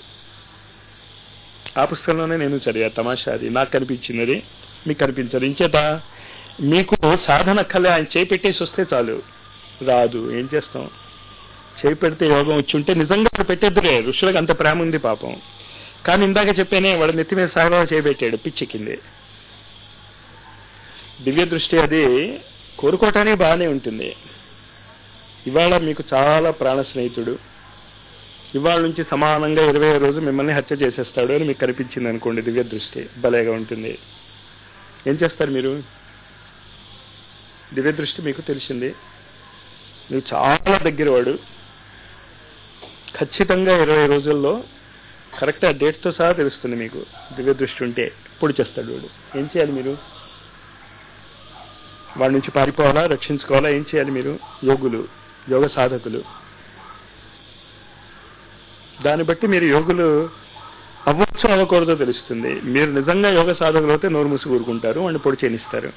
ఆ పుస్తకంలోనే నేను చదివా తమాషా అది నాకు కనిపించినది మీకు కనిపించదు ఇంచేత మీకు సాధన కళ ఆయన చేయి పెట్టేసి వస్తే చాలు రాదు ఏం చేస్తాం చేయి పెడితే యోగం వచ్చి ఉంటే నిజంగా అక్కడ పెట్టేద్దరే ఋషులకు అంత ప్రేమ ఉంది పాపం కానీ ఇందాక చెప్పానే వాడు నెత్తి మీద సాయిబాబా చేయబెట్టాడు పిచ్చెక్కింది దివ్య దృష్టి అది కోరుకోవటానికి బాగానే ఉంటుంది ఇవాళ మీకు చాలా ప్రాణ స్నేహితుడు ఇవాళ నుంచి సమానంగా ఇరవై రోజు మిమ్మల్ని హత్య చేసేస్తాడు అని మీకు కనిపించింది అనుకోండి దివ్య దృష్టి భలేగా ఉంటుంది ఏం చేస్తారు మీరు దివ్య దృష్టి మీకు తెలిసింది మీరు చాలా దగ్గరవాడు ఖచ్చితంగా ఇరవై రోజుల్లో కరెక్ట్ ఆ డేట్తో సహా తెలుస్తుంది మీకు దివ్య దృష్టి ఉంటే ఇప్పుడు చేస్తాడు వాడు ఏం చేయాలి మీరు వాడి నుంచి పారిపోవాలా రక్షించుకోవాలా ఏం చేయాలి మీరు యోగులు యోగ సాధకులు దాన్ని బట్టి మీరు యోగులు అవ్వచ్చు అవ్వకూడదో తెలుస్తుంది మీరు నిజంగా యోగ సాధకులు అయితే నోరు మూసి కూరుకుంటారు వాడిని పొడి చేయనిస్తారు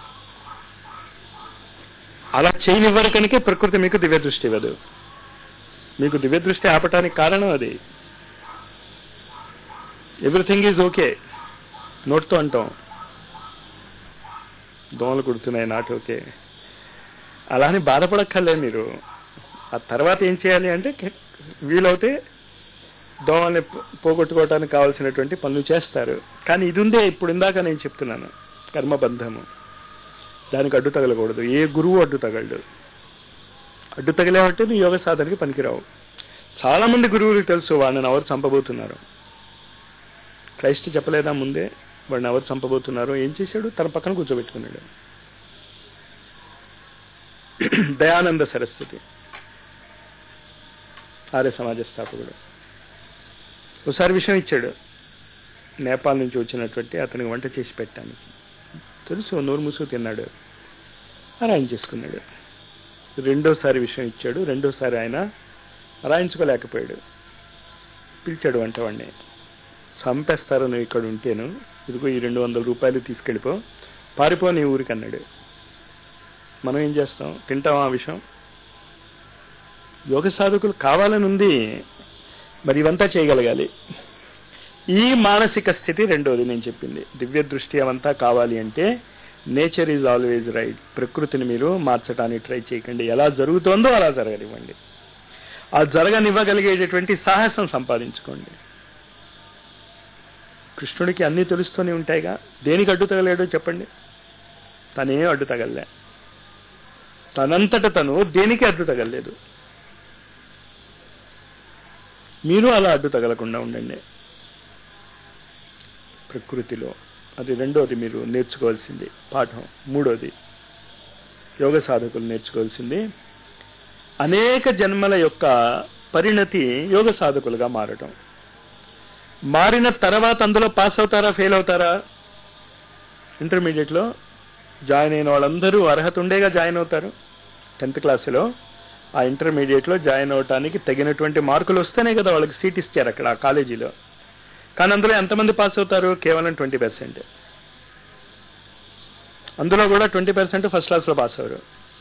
అలా చేయనివ్వరు కనుకే ప్రకృతి మీకు దివ్య దృష్టి ఇవ్వదు మీకు దివ్య దృష్టి ఆపటానికి కారణం అది ఎవ్రీథింగ్ ఈజ్ ఓకే నోట్తో అంటాం దోమలు కుడుతున్నాయి నాట్ ఓకే అలా అని బాధపడక్కర్లే మీరు ఆ తర్వాత ఏం చేయాలి అంటే వీలవుతే దోమల్ని పోగొట్టుకోవడానికి కావాల్సినటువంటి పనులు చేస్తారు కానీ ఇది ఉందే ఇప్పుడు ఇందాక నేను చెప్తున్నాను కర్మబంధము దానికి అడ్డు తగలకూడదు ఏ గురువు అడ్డు తగలడు అడ్డు తగిలేమంటే నీ యోగ సాధనకి పనికిరావు చాలా మంది గురువులకు తెలుసు వాళ్ళని ఎవరు చంపబోతున్నారు క్రైస్ట్ చెప్పలేదా ముందే వాడిని ఎవరు చంపబోతున్నారు ఏం చేశాడు తన పక్కన కూర్చోబెట్టుకున్నాడు దయానంద సరస్వతి ఆర్య సమాజ స్థాపకుడు ఒకసారి విషయం ఇచ్చాడు నేపాల్ నుంచి వచ్చినటువంటి అతనికి వంట చేసి పెట్టాను తెలుసు నోరు ముసుగు తిన్నాడు రాయించేసుకున్నాడు చేసుకున్నాడు రెండోసారి విషయం ఇచ్చాడు రెండోసారి ఆయన రాయించుకోలేకపోయాడు పిలిచాడు వంటవాడిని చంపేస్తారు నువ్వు ఇక్కడ ఉంటేను ఇదిగో ఈ రెండు వందల రూపాయలు తీసుకెళ్ళిపో పారిపో నీ ఊరికి అన్నాడు మనం ఏం చేస్తాం తింటాం ఆ విషయం యోగ సాధకులు కావాలని ఉంది మరి ఇవంతా చేయగలగాలి ఈ మానసిక స్థితి రెండోది నేను చెప్పింది దివ్య దృష్టి అవంతా కావాలి అంటే నేచర్ ఈజ్ ఆల్వేజ్ రైట్ ప్రకృతిని మీరు మార్చడానికి ట్రై చేయకండి ఎలా జరుగుతోందో అలా జరగనివ్వండి ఆ జరగనివ్వగలిగేటటువంటి సాహసం సంపాదించుకోండి కృష్ణుడికి అన్నీ తెలుస్తూనే ఉంటాయిగా దేనికి అడ్డు తగలేడో చెప్పండి తనే అడ్డు తగలలే తనంతట తను దేనికి అడ్డు తగలలేదు మీరు అలా అడ్డు తగలకుండా ఉండండి ప్రకృతిలో అది రెండోది మీరు నేర్చుకోవాల్సింది పాఠం మూడోది యోగ సాధకులు నేర్చుకోవాల్సింది అనేక జన్మల యొక్క పరిణతి యోగ సాధకులుగా మారటం మారిన తర్వాత అందులో పాస్ అవుతారా ఫెయిల్ అవుతారా ఇంటర్మీడియట్లో జాయిన్ అయిన వాళ్ళందరూ అర్హత ఉండేగా జాయిన్ అవుతారు టెన్త్ క్లాసులో ఆ ఇంటర్మీడియట్లో జాయిన్ అవటానికి తగినటువంటి మార్కులు వస్తేనే కదా వాళ్ళకి సీట్ ఇచ్చారు అక్కడ ఆ కాలేజీలో కానీ అందులో ఎంతమంది పాస్ అవుతారు కేవలం ట్వంటీ పర్సెంట్ అందులో కూడా ట్వంటీ పర్సెంట్ ఫస్ట్ క్లాస్లో పాస్ అవ్వరు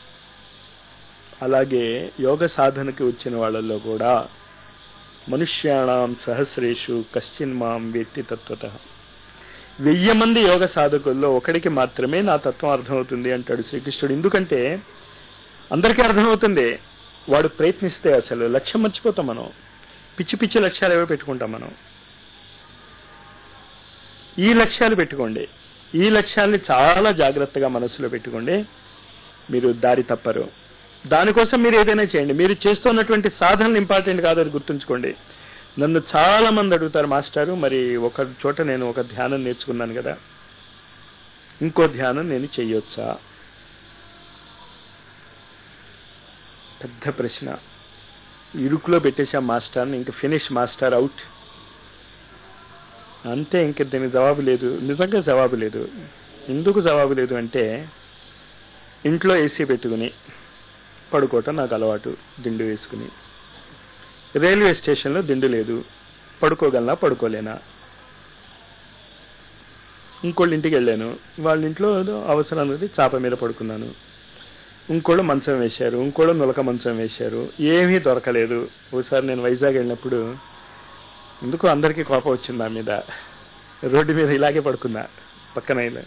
అలాగే యోగ సాధనకి వచ్చిన వాళ్ళల్లో కూడా మనుష్యాణం సహస్రేషు కశ్చిన్ మాం వ్యక్తి తత్వత వెయ్యి మంది యోగ సాధకుల్లో ఒకడికి మాత్రమే నా తత్వం అర్థమవుతుంది అంటాడు శ్రీకృష్ణుడు ఎందుకంటే అందరికీ అర్థమవుతుంది వాడు ప్రయత్నిస్తే అసలు లక్ష్యం మర్చిపోతాం మనం పిచ్చి పిచ్చి లక్ష్యాలు ఏవో పెట్టుకుంటాం మనం ఈ లక్ష్యాలు పెట్టుకోండి ఈ లక్ష్యాల్ని చాలా జాగ్రత్తగా మనసులో పెట్టుకోండి మీరు దారి తప్పరు దానికోసం మీరు ఏదైనా చేయండి మీరు చేస్తున్నటువంటి సాధనలు ఇంపార్టెంట్ కాదు అది గుర్తుంచుకోండి నన్ను చాలా మంది అడుగుతారు మాస్టారు మరి ఒక చోట నేను ఒక ధ్యానం నేర్చుకున్నాను కదా ఇంకో ధ్యానం నేను చెయ్యొచ్చా పెద్ద ప్రశ్న ఇరుకులో పెట్టేశాం మాస్టర్ని ఇంక ఫినిష్ మాస్టర్ అవుట్ అంతే ఇంక దీనికి జవాబు లేదు నిజంగా జవాబు లేదు ఎందుకు జవాబు లేదు అంటే ఇంట్లో ఏసీ పెట్టుకుని పడుకోవటం నాకు అలవాటు దిండు వేసుకుని రైల్వే స్టేషన్లో దిండు లేదు పడుకోగలనా పడుకోలేనా ఇంకోళ్ళ ఇంటికి వెళ్ళాను వాళ్ళ ఇంట్లో ఏదో అవసరం అనేది చాప మీద పడుకున్నాను ఇంకోళ్ళు మంచం వేశారు ఇంకోళ్ళు నులక మంచం వేశారు ఏమీ దొరకలేదు ఒకసారి నేను వైజాగ్ వెళ్ళినప్పుడు ఎందుకు అందరికీ కోపం వచ్చింది నా మీద రోడ్డు మీద ఇలాగే పడుకున్నా పక్కన ఇలా.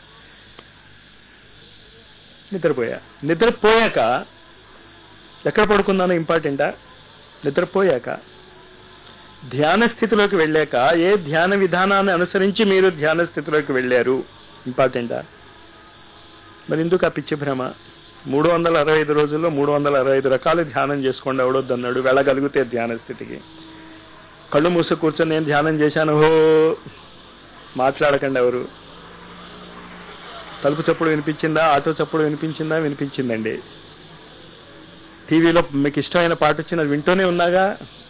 నిద్రపోయా నిద్రపోయాక ఎక్కడ పడుకున్నానో ఇంపార్టెంటా నిద్రపోయాక ధ్యాన స్థితిలోకి వెళ్ళాక ఏ ధ్యాన విధానాన్ని అనుసరించి మీరు ధ్యాన స్థితిలోకి వెళ్ళారు ఇంపార్టెంటా మరి ఎందుకు ఆ పిచ్చి భ్రమ మూడు వందల అరవై ఐదు రోజుల్లో మూడు వందల అరవై ఐదు రకాలు ధ్యానం చేసుకోండి అవడొద్దన్నాడు వెళ్ళగలిగితే ధ్యాన స్థితికి కళ్ళు మూసి కూర్చొని నేను ధ్యానం చేశాను హో మాట్లాడకండి ఎవరు తలుపు చప్పుడు వినిపించిందా ఆటో చప్పుడు వినిపించిందా వినిపించిందండి టీవీలో మీకు ఇష్టమైన పాట వచ్చినది వింటూనే ఉన్నాగా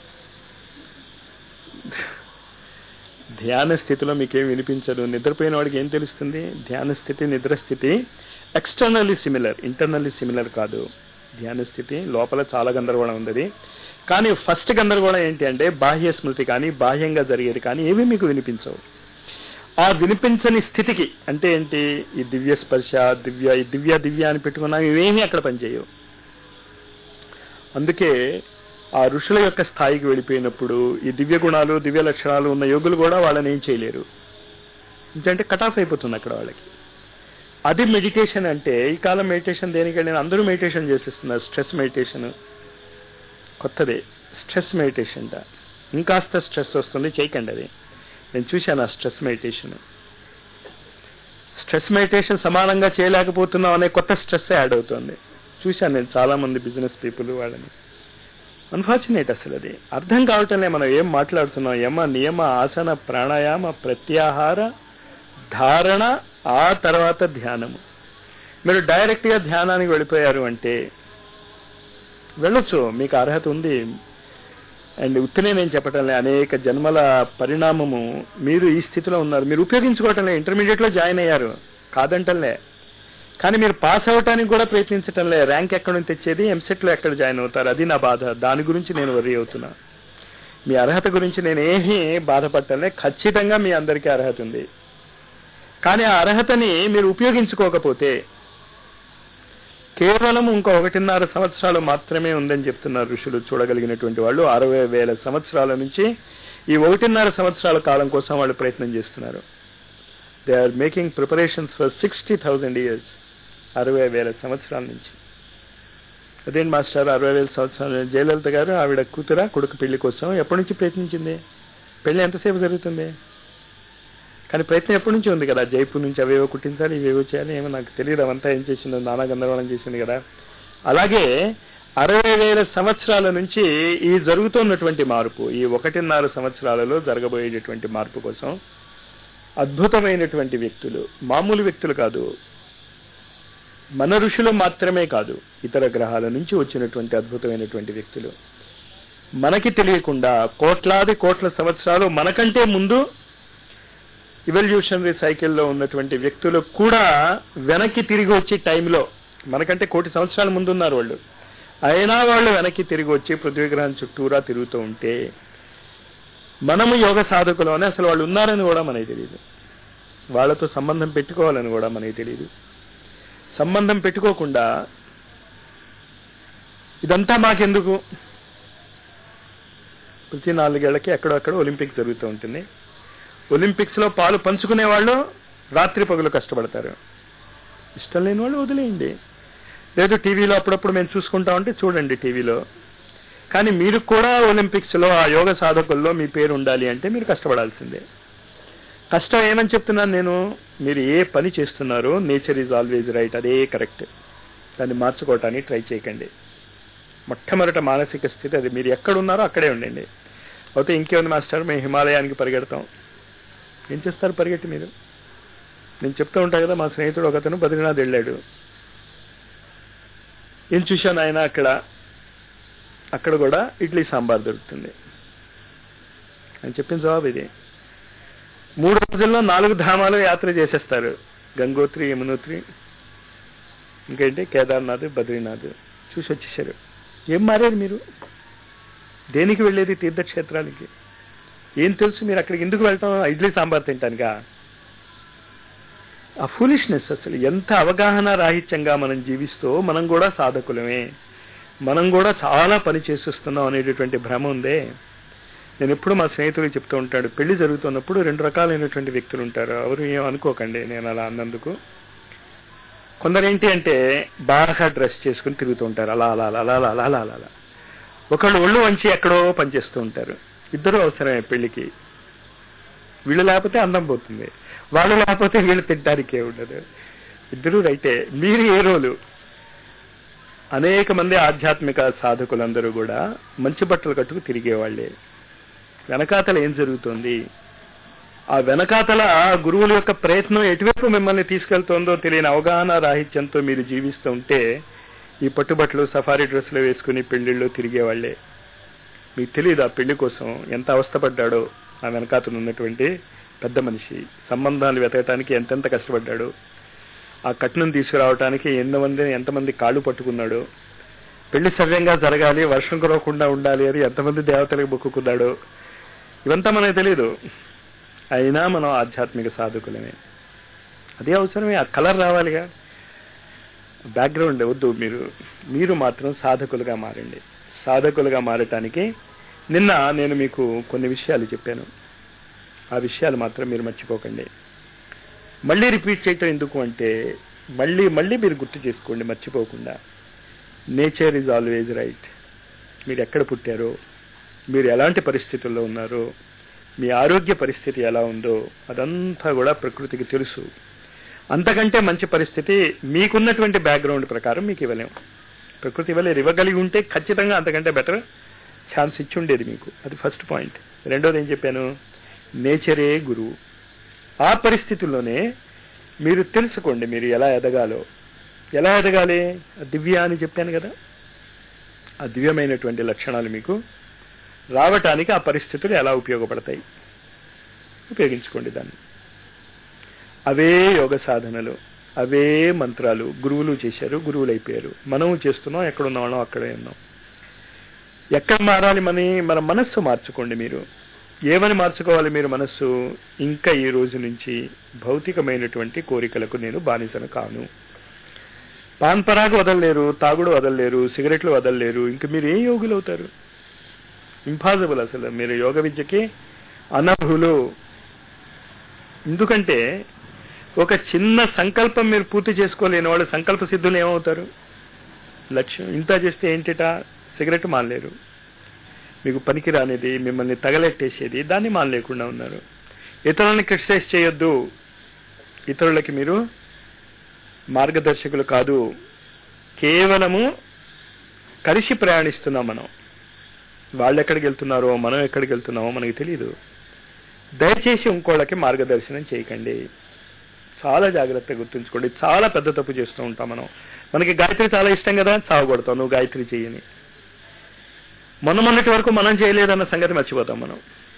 ధ్యాన స్థితిలో మీకేం వినిపించదు నిద్రపోయిన వాడికి ఏం తెలుస్తుంది ధ్యాన స్థితి నిద్ర స్థితి ఎక్స్టర్నల్లీ సిమిలర్ ఇంటర్నల్లీ సిమిలర్ కాదు ధ్యాన స్థితి లోపల చాలా గందరగోళం ఉంది కానీ ఫస్ట్ గందరగోళం ఏంటి అంటే బాహ్య స్మృతి కానీ బాహ్యంగా జరిగేది కానీ ఏవి మీకు వినిపించవు ఆ వినిపించని స్థితికి అంటే ఏంటి ఈ దివ్య స్పర్శ దివ్య ఈ దివ్య దివ్య అని పెట్టుకున్నా ఇవేమీ అక్కడ పనిచేయవు అందుకే ఆ ఋషుల యొక్క స్థాయికి వెళ్ళిపోయినప్పుడు ఈ దివ్య గుణాలు దివ్య లక్షణాలు ఉన్న యోగులు కూడా వాళ్ళని ఏం చేయలేరు ఎందుకంటే కట్ ఆఫ్ అయిపోతుంది అక్కడ వాళ్ళకి అది మెడిటేషన్ అంటే ఈ కాలం మెడిటేషన్ దేనికంటే నేను అందరూ మెడిటేషన్ చేసేస్తున్నారు స్ట్రెస్ మెడిటేషన్ కొత్తదే స్ట్రెస్ మెడిటేషన్ ఇంకాస్త స్ట్రెస్ వస్తుంది చేయకండి అది నేను చూశాను ఆ స్ట్రెస్ మెడిటేషన్ స్ట్రెస్ మెడిటేషన్ సమానంగా చేయలేకపోతున్నాం అనే కొత్త స్ట్రెస్ యాడ్ అవుతుంది చూశాను నేను చాలా మంది బిజినెస్ పీపుల్ వాళ్ళని అన్ఫార్చునేట్ అసలు అది అర్థం కావటంలే మనం ఏం మాట్లాడుతున్నాం యమ నియమ ఆసన ప్రాణాయామ ప్రత్యాహార ధారణ ఆ తర్వాత ధ్యానము మీరు డైరెక్ట్ గా ధ్యానానికి వెళ్ళిపోయారు అంటే వెళ్ళొచ్చు మీకు అర్హత ఉంది అండ్ ఉత్తనే నేను చెప్పటంలే అనేక జన్మల పరిణామము మీరు ఈ స్థితిలో ఉన్నారు మీరు ఉపయోగించుకోవటంలే ఇంటర్మీడియట్ లో జాయిన్ అయ్యారు కాదంటలే కానీ మీరు పాస్ అవ్వటానికి కూడా ప్రయత్నించటంలే ర్యాంక్ ఎక్కడ నుంచి తెచ్చేది ఎంసెట్ లో ఎక్కడ జాయిన్ అవుతారు అది నా బాధ దాని గురించి నేను వరి అవుతున్నా మీ అర్హత గురించి నేను ఏమీ బాధపడటంలే ఖచ్చితంగా మీ అందరికీ అర్హత ఉంది కానీ ఆ అర్హతని మీరు ఉపయోగించుకోకపోతే కేవలం ఇంకో ఒకటిన్నర సంవత్సరాలు మాత్రమే ఉందని చెప్తున్నారు ఋషులు చూడగలిగినటువంటి వాళ్ళు అరవై వేల సంవత్సరాల నుంచి ఈ ఒకటిన్నర సంవత్సరాల కాలం కోసం వాళ్ళు ప్రయత్నం చేస్తున్నారు they are making preparations for sixty thousand years అరవై వేల సంవత్సరాల నుంచి అదేంటి మాస్టర్ అరవై వేల సంవత్సరాలు జయలలిత గారు ఆవిడ కూతుర కొడుకు పెళ్లి కోసం ఎప్పటి నుంచి ప్రయత్నించింది పెళ్లి ఎంతసేపు జరుగుతుంది కానీ ప్రయత్నం ఎప్పటి నుంచి ఉంది కదా జైపూర్ నుంచి అవేవో కుట్టించాలి ఇవేవో చేయాలి ఏమో నాకు తెలియదు అవంతా ఏం చేసిందో నానా గందరగోళం చేసింది కదా అలాగే అరవై వేల సంవత్సరాల నుంచి ఈ జరుగుతున్నటువంటి మార్పు ఈ ఒకటిన్నర సంవత్సరాలలో జరగబోయేటటువంటి మార్పు కోసం అద్భుతమైనటువంటి వ్యక్తులు మామూలు వ్యక్తులు కాదు మన ఋషులు మాత్రమే కాదు ఇతర గ్రహాల నుంచి వచ్చినటువంటి అద్భుతమైనటువంటి వ్యక్తులు మనకి తెలియకుండా కోట్లాది కోట్ల సంవత్సరాలు మనకంటే ముందు ఇవల్యూషనరీ సైకిల్లో ఉన్నటువంటి వ్యక్తులు కూడా వెనక్కి తిరిగి వచ్చి టైంలో మనకంటే కోటి సంవత్సరాల ముందు ఉన్నారు వాళ్ళు అయినా వాళ్ళు వెనక్కి తిరిగి వచ్చి పృథ్వీ గ్రహం చుట్టూరా తిరుగుతూ ఉంటే మనము యోగ సాధకులోనే అసలు వాళ్ళు ఉన్నారని కూడా మనకి తెలియదు వాళ్ళతో సంబంధం పెట్టుకోవాలని కూడా మనకి తెలియదు సంబంధం పెట్టుకోకుండా ఇదంతా మాకెందుకు ప్రతి నాలుగేళ్లకి ఎక్కడో ఒలింపిక్ జరుగుతూ ఉంటుంది ఒలింపిక్స్ లో పాలు పంచుకునే వాళ్ళు రాత్రి పగులు కష్టపడతారు ఇష్టం లేని వాళ్ళు వదిలేయండి లేదు టీవీలో అప్పుడప్పుడు మేము చూసుకుంటా ఉంటే చూడండి టీవీలో కానీ మీరు కూడా ఒలింపిక్స్ లో ఆ యోగ సాధకుల్లో మీ పేరు ఉండాలి అంటే మీరు కష్టపడాల్సిందే కష్టం ఏమని చెప్తున్నాను నేను మీరు ఏ పని చేస్తున్నారో నేచర్ ఈజ్ ఆల్వేజ్ రైట్ అదే కరెక్ట్ దాన్ని మార్చుకోవటానికి ట్రై చేయకండి మొట్టమొదట మానసిక స్థితి అది మీరు ఎక్కడ ఉన్నారో అక్కడే ఉండండి అయితే ఇంకేముంది మాస్టర్ మేము హిమాలయానికి పరిగెడతాం ఏం చేస్తారు పరిగెట్టి మీరు నేను చెప్తూ ఉంటా కదా మా స్నేహితుడు ఒకతను బద్రీనాథ్ వెళ్ళాడు ఏం చూశాను ఆయన అక్కడ అక్కడ కూడా ఇడ్లీ సాంబార్ దొరుకుతుంది అని చెప్పిన జవాబు ఇది మూడు రోజుల్లో నాలుగు ధామాలు యాత్ర చేసేస్తారు గంగోత్రి యమునోత్రి ఇంకేంటి కేదార్నాథ్ బద్రీనాథ్ చూసి వచ్చేసారు ఏం మారారు మీరు దేనికి వెళ్ళేది తీర్థక్షేత్రానికి ఏం తెలుసు మీరు అక్కడికి ఎందుకు వెళ్తాం ఇడ్లీ సాంబార్ తింటానుగా ఆ ఫూలిష్నెస్ అసలు ఎంత అవగాహన రాహిత్యంగా మనం జీవిస్తూ మనం కూడా సాధకులమే మనం కూడా చాలా పని చేసేస్తున్నాం అనేటటువంటి భ్రమ ఉందే నేను ఎప్పుడు మా స్నేహితుడికి చెప్తూ ఉంటాడు పెళ్లి జరుగుతున్నప్పుడు రెండు రకాలైనటువంటి వ్యక్తులు ఉంటారు ఎవరు ఏం అనుకోకండి నేను అలా అన్నందుకు కొందరు ఏంటి అంటే బాగా డ్రెస్ చేసుకుని తిరుగుతూ ఉంటారు అలా అలా అలా అలా అలా అలా అలా అలా ఒకళ్ళు ఒళ్ళు వంచి ఎక్కడో పనిచేస్తూ ఉంటారు ఇద్దరు అవసరమే పెళ్లికి వీళ్ళు లేకపోతే అందం పోతుంది వాళ్ళు లేకపోతే వీళ్ళు తింటానికే ఉండదు ఇద్దరు రైటే మీరు ఏ రోలు అనేక మంది ఆధ్యాత్మిక సాధకులందరూ కూడా మంచి బట్టలు కట్టుకు తిరిగేవాళ్లే వెనకాతల ఏం జరుగుతుంది ఆ వెనకాతల గురువుల యొక్క ప్రయత్నం ఎటువైపు మిమ్మల్ని తీసుకెళ్తోందో తెలియని అవగాహన రాహిత్యంతో మీరు జీవిస్తూ ఉంటే ఈ పట్టుబట్టలు సఫారీ డ్రెస్సులు వేసుకుని పెళ్లిళ్ళు తిరిగేవాళ్లే మీకు తెలియదు ఆ పెళ్లి కోసం ఎంత అవస్థపడ్డాడో ఆ వెనకాతలు ఉన్నటువంటి పెద్ద మనిషి సంబంధాలు వెతకటానికి ఎంతెంత కష్టపడ్డాడు ఆ కట్నం తీసుకురావటానికి ఎంతమంది ఎంతమంది కాళ్ళు పట్టుకున్నాడు పెళ్లి సవ్యంగా జరగాలి వర్షం కురవకుండా ఉండాలి అని ఎంతమంది దేవతలకు మొక్కుకున్నాడు ఇవంతా మనకు తెలియదు అయినా మనం ఆధ్యాత్మిక సాధకులమే అదే అవసరమే ఆ కలర్ రావాలిగా బ్యాక్గ్రౌండ్ వద్దు మీరు మీరు మాత్రం సాధకులుగా మారండి సాధకులుగా మారటానికి నిన్న నేను మీకు కొన్ని విషయాలు చెప్పాను ఆ విషయాలు మాత్రం మీరు మర్చిపోకండి మళ్ళీ రిపీట్ చేయటం ఎందుకు అంటే మళ్ళీ మళ్ళీ మీరు గుర్తు చేసుకోండి మర్చిపోకుండా నేచర్ ఈజ్ ఆల్వేజ్ రైట్ మీరు ఎక్కడ పుట్టారో మీరు ఎలాంటి పరిస్థితుల్లో ఉన్నారో మీ ఆరోగ్య పరిస్థితి ఎలా ఉందో అదంతా కూడా ప్రకృతికి తెలుసు అంతకంటే మంచి పరిస్థితి మీకున్నటువంటి బ్యాక్గ్రౌండ్ ప్రకారం మీకు ఇవ్వలేము ప్రకృతి ఇవ్వలేరు ఇవ్వగలిగి ఉంటే ఖచ్చితంగా అంతకంటే బెటర్ ఛాన్స్ ఇచ్చి ఉండేది మీకు అది ఫస్ట్ పాయింట్ రెండోది ఏం చెప్పాను నేచరే గురువు ఆ పరిస్థితుల్లోనే మీరు తెలుసుకోండి మీరు ఎలా ఎదగాలో ఎలా ఎదగాలి దివ్య అని చెప్పాను కదా ఆ దివ్యమైనటువంటి లక్షణాలు మీకు రావటానికి ఆ పరిస్థితులు ఎలా ఉపయోగపడతాయి ఉపయోగించుకోండి దాన్ని అవే యోగ సాధనలు అవే మంత్రాలు గురువులు చేశారు గురువులు అయిపోయారు మనము చేస్తున్నాం ఎక్కడున్నామో అక్కడే ఉన్నాం ఎక్కడ మారాలి మని మన మనస్సు మార్చుకోండి మీరు ఏమని మార్చుకోవాలి మీరు మనస్సు ఇంకా ఈ రోజు నుంచి భౌతికమైనటువంటి కోరికలకు నేను బానిసను కాను పాన్ పరాగు వదలలేరు తాగుడు వదలలేరు సిగరెట్లు వదలలేరు ఇంక మీరు ఏ యోగులు అవుతారు ఇంపాసిబుల్ అసలు మీరు యోగ విద్యకి అనర్హులు ఎందుకంటే ఒక చిన్న సంకల్పం మీరు పూర్తి చేసుకోలేని వాళ్ళు సంకల్ప సిద్ధులు ఏమవుతారు లక్ష్యం ఇంత చేస్తే ఏంటిట సిగరెట్ మానలేరు మీకు పనికి రానిది మిమ్మల్ని తగలెట్టేసేది దాన్ని మానలేకుండా ఉన్నారు ఇతరులని క్రిటిసైజ్ చేయొద్దు ఇతరులకి మీరు మార్గదర్శకులు కాదు కేవలము కలిసి ప్రయాణిస్తున్నాం మనం వాళ్ళు ఎక్కడికి వెళ్తున్నారో మనం ఎక్కడికి వెళ్తున్నామో మనకి తెలియదు దయచేసి ఇంకోళ్ళకి మార్గదర్శనం చేయకండి చాలా జాగ్రత్తగా గుర్తుంచుకోండి చాలా పెద్ద తప్పు చేస్తూ ఉంటాం మనం మనకి గాయత్రి చాలా ఇష్టం కదా చావగొడతాం నువ్వు గాయత్రి చేయని మొన్న మొన్నటి వరకు మనం చేయలేదన్న సంగతి మర్చిపోతాం మనం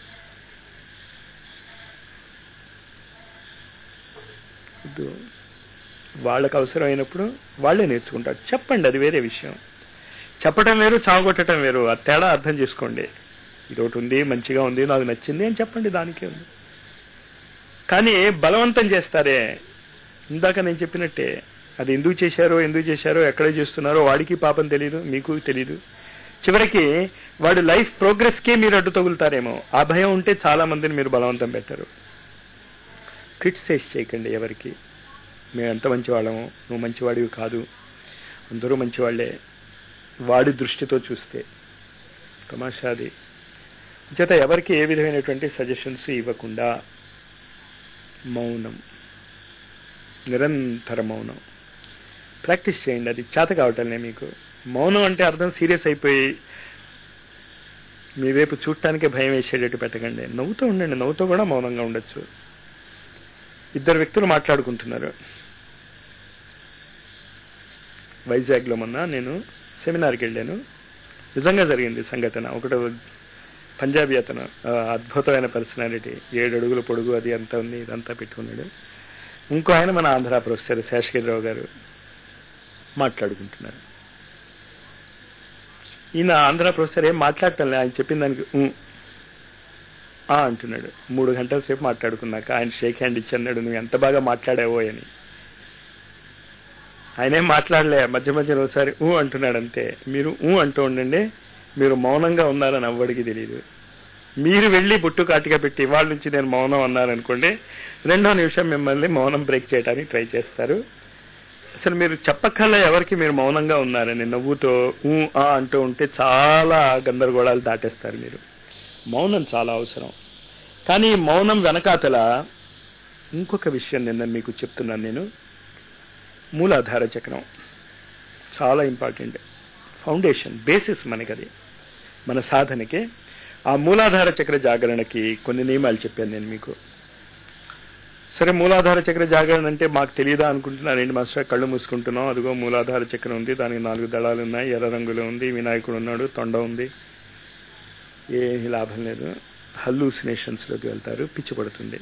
వద్దు. వాళ్ళకు అవసరమైనప్పుడు వాళ్ళే నేర్చుకుంటారు చెప్పండి అది వేరే విషయం చెప్పటం వేరు చావగొట్టడం వేరు ఆ తేడా అర్థం చేసుకోండి ఇది ఒకటి ఉంది మంచిగా ఉంది నాకు నచ్చింది అని చెప్పండి దానికే ఉంది కానీ బలవంతం చేస్తారే ఇందాక నేను చెప్పినట్టే అది ఎందుకు చేశారో ఎందుకు చేశారో ఎక్కడ చేస్తున్నారో వాడికి పాపం తెలియదు మీకు తెలియదు చివరికి వాడు లైఫ్ ప్రోగ్రెస్ కే మీరు అడ్డు తగులుతారేమో ఆ భయం ఉంటే చాలా మందిని మీరు బలవంతం పెట్టారు క్రిటిసైజ్ చేయకండి ఎవరికి మేము ఎంత మంచివాళ్ళము నువ్వు మంచివాడివి కాదు అందరూ మంచివాళ్లే వాడి దృష్టితో చూస్తే తమాషాది చేత ఎవరికి ఏ విధమైనటువంటి సజెషన్స్ ఇవ్వకుండా మౌనం నిరంతర మౌనం ప్రాక్టీస్ చేయండి అది చేత కావటంలే మీకు మౌనం అంటే అర్థం సీరియస్ అయిపోయి మీ వైపు చూడటానికే భయం వేసేటట్టు పెట్టకండి నవ్వుతూ ఉండండి నవ్వుతూ కూడా మౌనంగా ఉండొచ్చు ఇద్దరు వ్యక్తులు మాట్లాడుకుంటున్నారు వైజాగ్లో మొన్న నేను సెమినార్కి వెళ్ళాను నిజంగా జరిగింది సంఘటన ఒకటి పంజాబీ అతను ఆ, అద్భుతమైన పర్సనాలిటీ ఏడు అడుగుల పొడుగు అది అంతా ఉంది ఇదంతా పెట్టుకున్నాడు ఇంకో ఆయన మన ఆంధ్ర ప్రొఫెసర్ శేషగిరిరావు గారు మాట్లాడుకుంటున్నారు ఈయన ఆంధ్ర ప్రొఫెసర్ ఏం మాట్లాడటం లేదు ఆయన చెప్పిన దానికి "ఉం." ఆ అంటున్నాడు మూడు గంటల సేపు మాట్లాడుకున్నాక ఆయన షేక్ హ్యాండ్ ఇచ్చి అన్నాడు నువ్వు ఎంత బాగా మాట్లాడావో అని ఆయనేం మాట్లాడలే మధ్య మధ్యలో ఒకసారి ఊ అంటున్నాడు అంతే మీరు ఊ అంటూ ఉండండి మీరు మౌనంగా ఉన్నారని అవ్వడికి తెలియదు మీరు వెళ్ళి బుట్టు కాటిగా పెట్టి వాళ్ళ నుంచి నేను మౌనం అన్నారనుకోండి రెండో నిమిషం మిమ్మల్ని మౌనం బ్రేక్ చేయడానికి ట్రై చేస్తారు అసలు మీరు చెప్పక్కల్లా ఎవరికి మీరు మౌనంగా ఉన్నారని నవ్వుతో ఊ ఆ అంటూ ఉంటే చాలా గందరగోళాలు దాటేస్తారు మీరు మౌనం చాలా అవసరం కానీ ఈ మౌనం వెనకాతల ఇంకొక విషయం నిన్న మీకు చెప్తున్నాను నేను మూలాధార చక్రం చాలా ఇంపార్టెంట్ ఫౌండేషన్ బేసిస్ మనకి అది మన సాధనకి ఆ మూలాధార చక్ర జాగరణకి కొన్ని నియమాలు చెప్పాను నేను మీకు సరే మూలాధార చక్ర జాగరణ అంటే మాకు తెలియదా అనుకుంటున్నారండి మాస్టర్ కళ్ళు మూసుకుంటున్నాం అదిగో మూలాధార చక్రం ఉంది దానికి నాలుగు దళాలు ఉన్నాయి ఎర్ర రంగులో ఉంది వినాయకుడు ఉన్నాడు తొండ ఉంది ఏ లాభం లేదు హల్లూసినేషన్స్ లోకి వెళ్తారు పిచ్చి పడుతుంది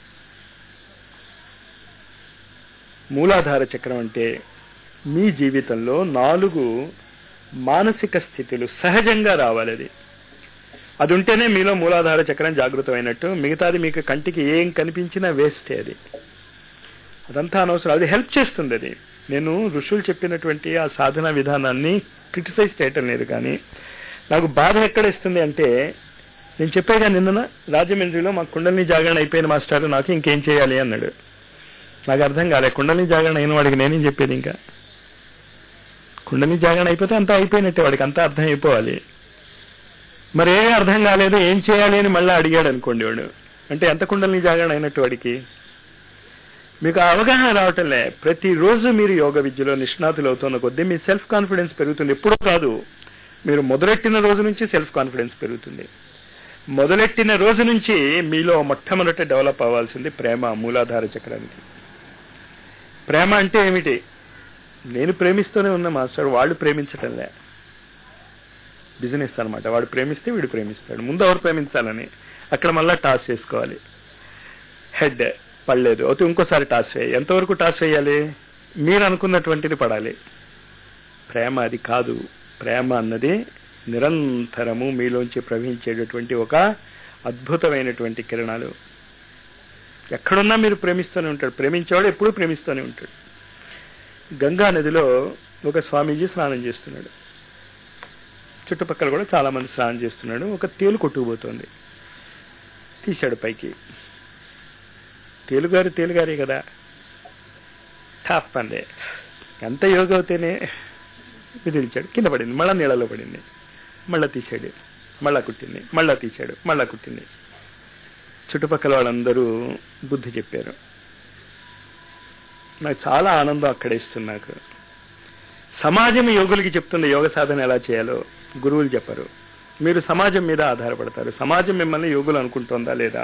మూలాధార చక్రం అంటే మీ జీవితంలో నాలుగు మానసిక స్థితులు సహజంగా రావాలి అది అది ఉంటేనే మీలో మూలాధార చక్రం జాగృతమైనట్టు మిగతాది మీకు కంటికి ఏం కనిపించినా వేస్టే అది అదంతా అనవసరం అది హెల్ప్ చేస్తుంది అది నేను ఋషులు చెప్పినటువంటి ఆ సాధన విధానాన్ని క్రిటిసైజ్ చేయటం లేదు కానీ నాకు బాధ ఎక్కడ ఇస్తుంది అంటే నేను చెప్పాగా నిన్న రాజమండ్రిలో మా కుండలిని జాగరణ అయిపోయిన మాస్టర్ నాకు ఇంకేం చేయాలి అన్నాడు నాకు అర్థం కాలే కుండలిని జాగరణ అయిన వాడికి నేనేం చెప్పేది ఇంకా కుండలిని జాగరణ అయిపోతే అంతా అయిపోయినట్టే వాడికి అంతా అర్థం అయిపోవాలి మరి ఏమీ అర్థం కాలేదు ఏం చేయాలి అని మళ్ళీ అడిగాడు అనుకోండి వాడు అంటే ఎంత కుండలిని జాగరణ అయినట్టు వాడికి మీకు ఆ అవగాహన రావటంలే ప్రతిరోజు మీరు యోగ విద్యలో నిష్ణాతులు అవుతున్న కొద్దీ మీ సెల్ఫ్ కాన్ఫిడెన్స్ పెరుగుతుంది ఎప్పుడూ కాదు మీరు మొదలెట్టిన రోజు నుంచి సెల్ఫ్ కాన్ఫిడెన్స్ పెరుగుతుంది మొదలెట్టిన రోజు నుంచి మీలో మొట్టమొదట డెవలప్ అవ్వాల్సింది ప్రేమ మూలాధార చక్రానికి ప్రేమ అంటే ఏమిటి నేను ప్రేమిస్తూనే ఉన్నా మాస్టర్ వాళ్ళు ప్రేమించటంలే బిజినెస్ అనమాట వాడు ప్రేమిస్తే వీడు ప్రేమిస్తాడు ముందు ఎవరు ప్రేమించాలని అక్కడ మళ్ళా టాస్ చేసుకోవాలి హెడ్ పడలేదు అయితే ఇంకోసారి టాస్ వేయాలి ఎంతవరకు టాస్ వేయాలి మీరు అనుకున్నటువంటిది పడాలి ప్రేమ అది కాదు ప్రేమ అన్నది నిరంతరము మీలోంచి ప్రవహించేటటువంటి ఒక అద్భుతమైనటువంటి కిరణాలు ఎక్కడున్నా మీరు ప్రేమిస్తూనే ఉంటాడు ప్రేమించేవాడు ఎప్పుడూ ప్రేమిస్తూనే ఉంటాడు గంగా నదిలో ఒక స్వామీజీ స్నానం చేస్తున్నాడు చుట్టుపక్కల కూడా చాలా మంది స్నానం చేస్తున్నాడు ఒక తేలు కొట్టుకుపోతుంది తీశాడు పైకి తేలుగారు తేలుగారే కదా టాప్ అందే ఎంత యోగ అవుతేనే విదిలిచాడు కింద పడింది మళ్ళా నీళ్ళలో పడింది మళ్ళా తీశాడు మళ్ళా కుట్టింది మళ్ళా తీశాడు మళ్ళా కుట్టింది చుట్టుపక్కల వాళ్ళందరూ బుద్ధి చెప్పారు నాకు చాలా ఆనందం అక్కడ ఇస్తుంది నాకు సమాజం యోగులకి చెప్తుంది యోగ సాధన ఎలా చేయాలో గురువులు చెప్పరు మీరు సమాజం మీద ఆధారపడతారు సమాజం మిమ్మల్ని యోగులు అనుకుంటోందా లేదా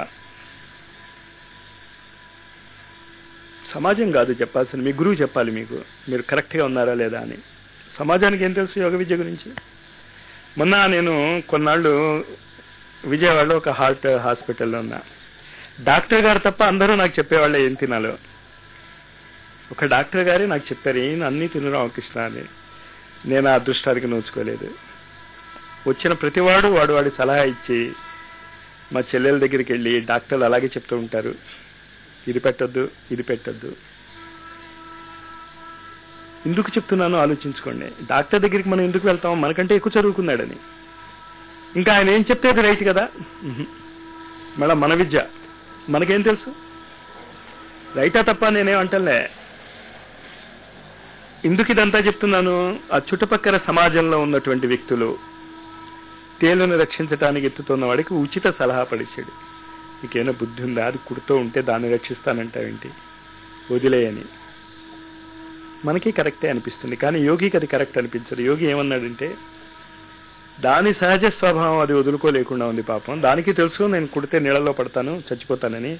సమాజం కాదు చెప్పాల్సింది మీ గురువు చెప్పాలి మీకు మీరు కరెక్ట్గా ఉన్నారా లేదా అని సమాజానికి ఏం తెలుసు యోగ విద్య గురించి మొన్న నేను కొన్నాళ్ళు విజయవాడలో ఒక హార్ట్ హాస్పిటల్లో ఉన్నా డాక్టర్ గారు తప్ప అందరూ నాకు చెప్పేవాళ్ళే ఏం తినాలో ఒక డాక్టర్ గారే నాకు చెప్పారు ఈయన అన్ని తిను రామకృష్ణ అని నేను ఆ అదృష్టానికి నోచుకోలేదు వచ్చిన ప్రతివాడు వాడు వాడి సలహా ఇచ్చి మా చెల్లెల దగ్గరికి వెళ్ళి డాక్టర్లు అలాగే చెప్తూ ఉంటారు ఇది పెట్టొద్దు ఇది పెట్టొద్దు ఎందుకు చెప్తున్నానో ఆలోచించుకోండి డాక్టర్ దగ్గరికి మనం ఎందుకు వెళ్తాం మనకంటే ఎక్కువ చదువుకున్నాడని ఇంకా ఆయన ఏం చెప్తే అది రైట్ కదా మళ్ళా మన విద్య మనకేం తెలుసు రైటా తప్ప నేనేం అంటలే ఎందుకు ఇదంతా చెప్తున్నాను ఆ చుట్టుపక్కల సమాజంలో ఉన్నటువంటి వ్యక్తులు తేలును రక్షించడానికి ఎత్తుతున్న వాడికి ఉచిత సలహా పడిచాడు నీకేమైనా బుద్ధి ఉందా అది కుడుతూ ఉంటే దాన్ని రక్షిస్తానంటావేంటి వదిలేయని మనకి కరెక్టే అనిపిస్తుంది కానీ యోగికి అది కరెక్ట్ అనిపించదు యోగి ఏమన్నాడంటే దాని సహజ స్వభావం అది వదులుకోలేకుండా ఉంది పాపం దానికి తెలుసు నేను కుడితే నీళ్ళలో పడతాను చచ్చిపోతానని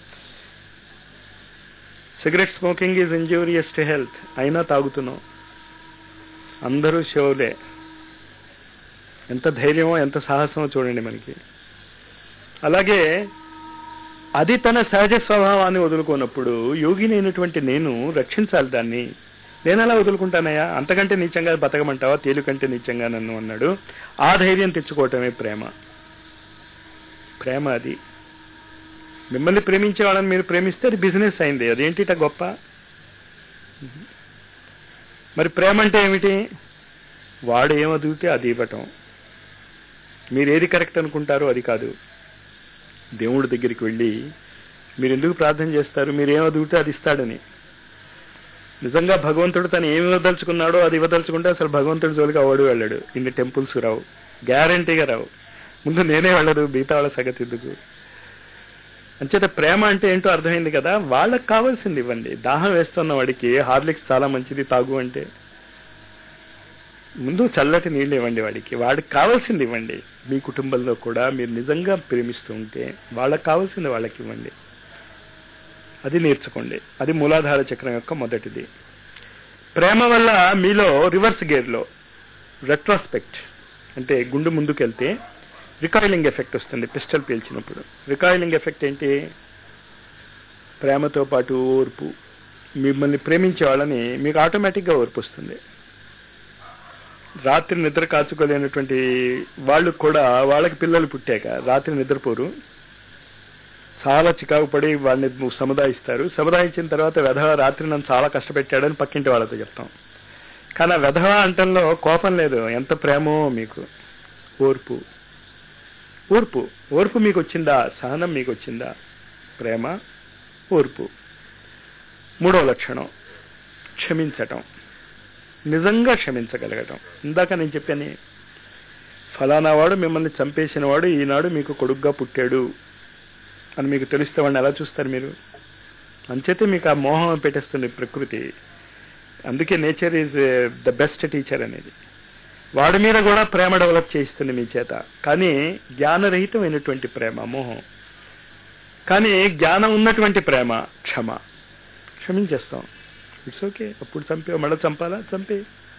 cigarette smoking is injurious to health అయినా తాగుతున్నాం అందరూ షోలే ఎంత ధైర్యమో ఎంత సాహసమో చూడండి మనకి అలాగే అది తన సహజ స్వభావాన్ని వదులుకోనప్పుడు యోగిని అయినటువంటి నేను రక్షించాలి దాన్ని నేను అలా వదులుకుంటానయ్యా అంతకంటే నీచంగా బతకమంటావా తేలికంటే నీచంగా నన్ను అన్నాడు ఆ ధైర్యం తెచ్చుకోవటమే ప్రేమ ప్రేమ అది మిమ్మల్ని ప్రేమించే వాళ్ళని మీరు ప్రేమిస్తే అది బిజినెస్ అయింది అదేంటిట గొప్ప మరి ప్రేమ అంటే ఏమిటి వాడు ఏమదిగితే అది ఇవ్వటం మీరు ఏది కరెక్ట్ అనుకుంటారో అది కాదు దేవుడి దగ్గరికి వెళ్ళి మీరు ఎందుకు ప్రార్థన చేస్తారు మీరు ఏమదిగితే అది ఇస్తాడని నిజంగా భగవంతుడు తను ఏమి ఇవ్వదలుచుకున్నాడో అది ఇవ్వదలుచుకుంటే అసలు భగవంతుడి జోలికి అవాడు వెళ్ళాడు ఇన్ని టెంపుల్స్ రావు గ్యారంటీగా రావు ముందు నేనే వెళ్ళదు మిగతా వాళ్ళ సగతి ఎందుకు అంచేత ప్రేమ అంటే ఏంటో అర్థమైంది కదా వాళ్ళకి కావాల్సింది ఇవ్వండి దాహం వేస్తున్న వాడికి హార్లిక్స్ చాలా మంచిది తాగు అంటే ముందు చల్లటి నీళ్ళు ఇవ్వండి వాడికి వాడికి కావాల్సింది ఇవ్వండి మీ కుటుంబంలో కూడా మీరు నిజంగా ప్రేమిస్తూ ఉంటే వాళ్ళకి కావాల్సింది వాళ్ళకి ఇవ్వండి అది నేర్చుకోండి అది మూలాధార చక్రం యొక్క మొదటిది ప్రేమ వల్ల మీలో రివర్స్ గేర్లో రెట్రాస్పెక్ట్ అంటే గుండు ముందుకెళ్తే రికాయిలింగ్ ఎఫెక్ట్ వస్తుంది పిస్టల్ పీల్చినప్పుడు రికాయిలింగ్ ఎఫెక్ట్ ఏంటి ప్రేమతో పాటు ఓర్పు మిమ్మల్ని ప్రేమించే వాళ్ళని మీకు ఆటోమేటిక్గా ఓర్పు వస్తుంది రాత్రి నిద్ర కాచుకోలేనటువంటి వాళ్ళు కూడా వాళ్ళకి పిల్లలు పుట్టాక రాత్రి నిద్రపోరు చాలా చికాకు పడి వాళ్ళని సముదాయిస్తారు సముదాయించిన తర్వాత వెధవ రాత్రి నన్ను చాలా కష్టపెట్టాడని పక్కింటి వాళ్ళతో చెప్తాం కానీ ఆ వెధవ అంటంలో కోపం లేదు ఎంత ప్రేమో మీకు ఓర్పు ఓర్పు ఓర్పు మీకు వచ్చిందా సహనం మీకు వచ్చిందా ప్రేమ ఓర్పు మూడో లక్షణం క్షమించటం నిజంగా క్షమించగలగటం ఇందాక నేను చెప్పాను ఫలానా వాడు మిమ్మల్ని చంపేసిన వాడు ఈనాడు మీకు కొడుగ్గా పుట్టాడు అని మీకు తెలిస్తే వాడిని ఎలా చూస్తారు మీరు అంచేతే మీకు ఆ మోహం పెట్టేస్తుంది ప్రకృతి అందుకే nature is the best teacher అనేది వాడి మీద కూడా ప్రేమ డెవలప్ చేయిస్తుంది మీ చేత కానీ జ్ఞానరహితమైనటువంటి ప్రేమ మోహం కానీ జ్ఞానం ఉన్నటువంటి ప్రేమ క్షమ క్షమించేస్తాం ఇట్స్ ఓకే అప్పుడు చంపే మళ్ళీ చంపాలా చంపే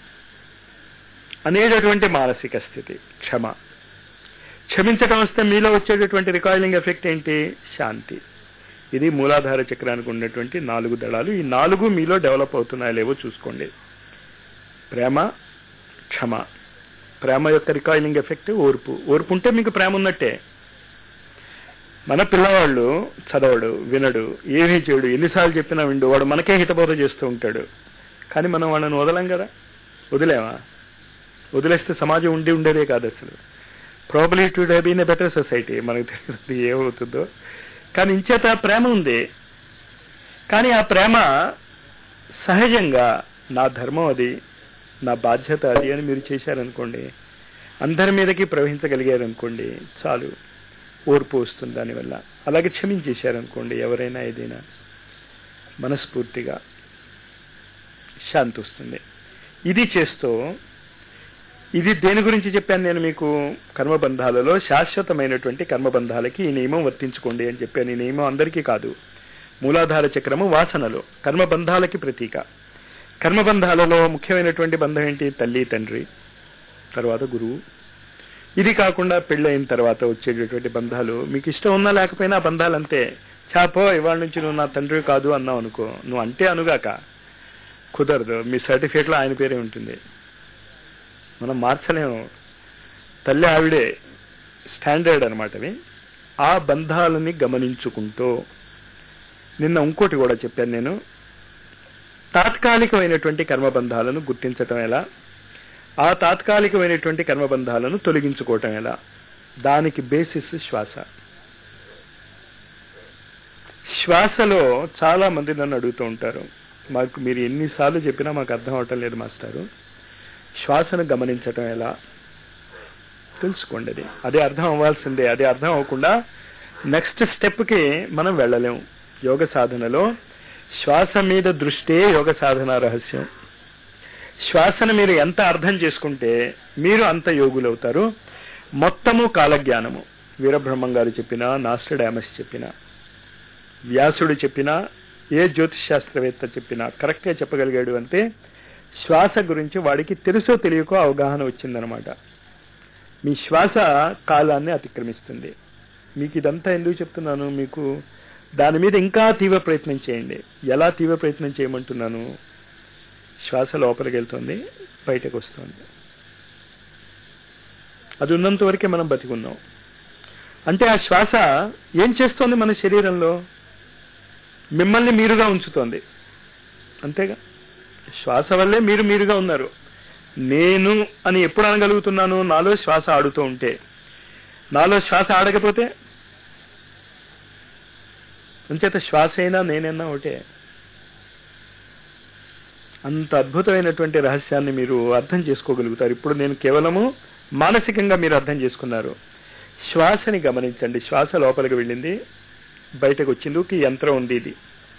అనేటటువంటి మానసిక స్థితి క్షమ క్షమించటం వస్తే మీలో వచ్చేటటువంటి రికాయిలింగ్ ఎఫెక్ట్ ఏంటి శాంతి ఇది మూలాధార చక్రానికి ఉన్నటువంటి నాలుగు దళాలు ఈ నాలుగు మీలో డెవలప్ అవుతున్నాయో లేవో చూసుకోండి ప్రేమ క్షమ ప్రేమ యొక్క రికాయిలింగ్ ఎఫెక్ట్ ఓర్పు ఓర్పు ఉంటే మీకు ప్రేమ ఉన్నట్టే మన పిల్లవాళ్ళు చదవడు వినడు ఏమీ చేయడు ఎన్నిసార్లు చెప్పినా విండు వాడు మనకే హితబోధ చేస్తూ ఉంటాడు కానీ మనం వాళ్ళని వదలం కదా వదిలేమా వదిలేస్తే సమాజం ఉండి ఉండేదే కాదు అసలు probability to have been a better society మనకు తెలియదు ఏమవుతుందో కానీ ఇంచేత ప్రేమ ఉంది కానీ ఆ ప్రేమ సహజంగా నా ధర్మం అది నా బాధ్యత అది అని మీరు చేశారనుకోండి అందరి మీదకి ప్రవహించగలిగారనుకోండి చాలు ఓర్పు వస్తుంది దానివల్ల అలాగే క్షమించేశారనుకోండి ఎవరైనా ఏదైనా మనస్ఫూర్తిగా శాంతి వస్తుంది ఇది చేస్తూ ఇది దేని గురించి చెప్పాను నేను మీకు కర్మబంధాలలో శాశ్వతమైనటువంటి కర్మబంధాలకి ఈ నియమం వర్తించుకోండి అని చెప్పాను ఈ నియమం అందరికీ కాదు మూలాధార చక్రము వాసనలు కర్మబంధాలకి ప్రతీక కర్మబంధాలలో ముఖ్యమైనటువంటి బంధం ఏంటి తల్లి తండ్రి తర్వాత గురువు ఇది కాకుండా పెళ్ళైన తర్వాత వచ్చేటటువంటి బంధాలు మీకు ఇష్టం ఉన్నా లేకపోయినా ఆ బంధాలు అంతే చాపో ఇవాళ నుంచి నువ్వు నా తండ్రి కాదు అన్నావు అనుకో నువ్వు అంటే అనుగాక కుదరదు మీ సర్టిఫికేట్లో ఆయన పేరే ఉంటుంది మనం మార్చలేము తల్లి ఆవిడే స్టాండర్డ్ అనమాట అవి ఆ బంధాలని గమనించుకుంటూ నిన్న ఇంకోటి కూడా చెప్పాను నేను తాత్కాలికమైనటువంటి కర్మబంధాలను గుర్తించటం ఎలా ఆ తాత్కాలికమైనటువంటి కర్మబంధాలను తొలగించుకోవటం ఎలా దానికి బేసిస్ శ్వాస శ్వాసలో చాలా మంది నన్ను అడుగుతూ ఉంటారు మాకు మీరు ఎన్నిసార్లు చెప్పినా మాకు అర్థం అవటం లేదు మాస్టారు శ్వాసను గమనించటం ఎలా తెలుసుకోండి అది అదే అర్థం అవ్వాల్సిందే అదే అర్థం అవ్వకుండా నెక్స్ట్ స్టెప్కి మనం వెళ్ళలేము యోగ సాధనలో శ్వాస మీద దృష్టే యోగ సాధన రహస్యం శ్వాసను మీరు ఎంత అర్థం చేసుకుంటే మీరు అంత యోగులవుతారు మొత్తము కాలజ్ఞానము వీరబ్రహ్మం గారు చెప్పినా నాస్టడామస్ చెప్పినా వ్యాసుడు చెప్పినా ఏ జ్యోతిష్ శాస్త్రవేత్త చెప్పినా కరెక్ట్గా చెప్పగలిగాడు అంటే శ్వాస గురించి వాడికి తెలుసో తెలియకో అవగాహన వచ్చిందనమాట మీ శ్వాస కాలాన్ని అతిక్రమిస్తుంది మీకు ఇదంతా ఎందుకు చెప్తున్నాను మీకు దాని మీద ఇంకా తీవ్ర ప్రయత్నం చేయండి ఎలా తీవ్ర ప్రయత్నం చేయమంటున్నాను శ్వాస లోపలికి వెళ్తుంది బయటకు వస్తుంది అది ఉన్నంత వరకే మనం బతికున్నాం అంటే ఆ శ్వాస ఏం చేస్తోంది మన శరీరంలో మిమ్మల్ని మీరుగా ఉంచుతోంది అంతేగా శ్వాస వల్లే మీరు మీరుగా ఉన్నారు నేను అని ఎప్పుడు అనగలుగుతున్నాను నాలో శ్వాస ఆడుతూ ఉంటే నాలో శ్వాస ఆడకపోతే అంచేత శ్వాస అయినా నేనైనా ఒకటే అంత అద్భుతమైనటువంటి రహస్యాన్ని మీరు అర్థం చేసుకోగలుగుతారు ఇప్పుడు నేను కేవలము మానసికంగా మీరు అర్థం చేసుకున్నారు శ్వాసని గమనించండి శ్వాస లోపలికి వెళ్ళింది బయటకు వచ్చింది ఒక యంత్రం ఉంది ఇది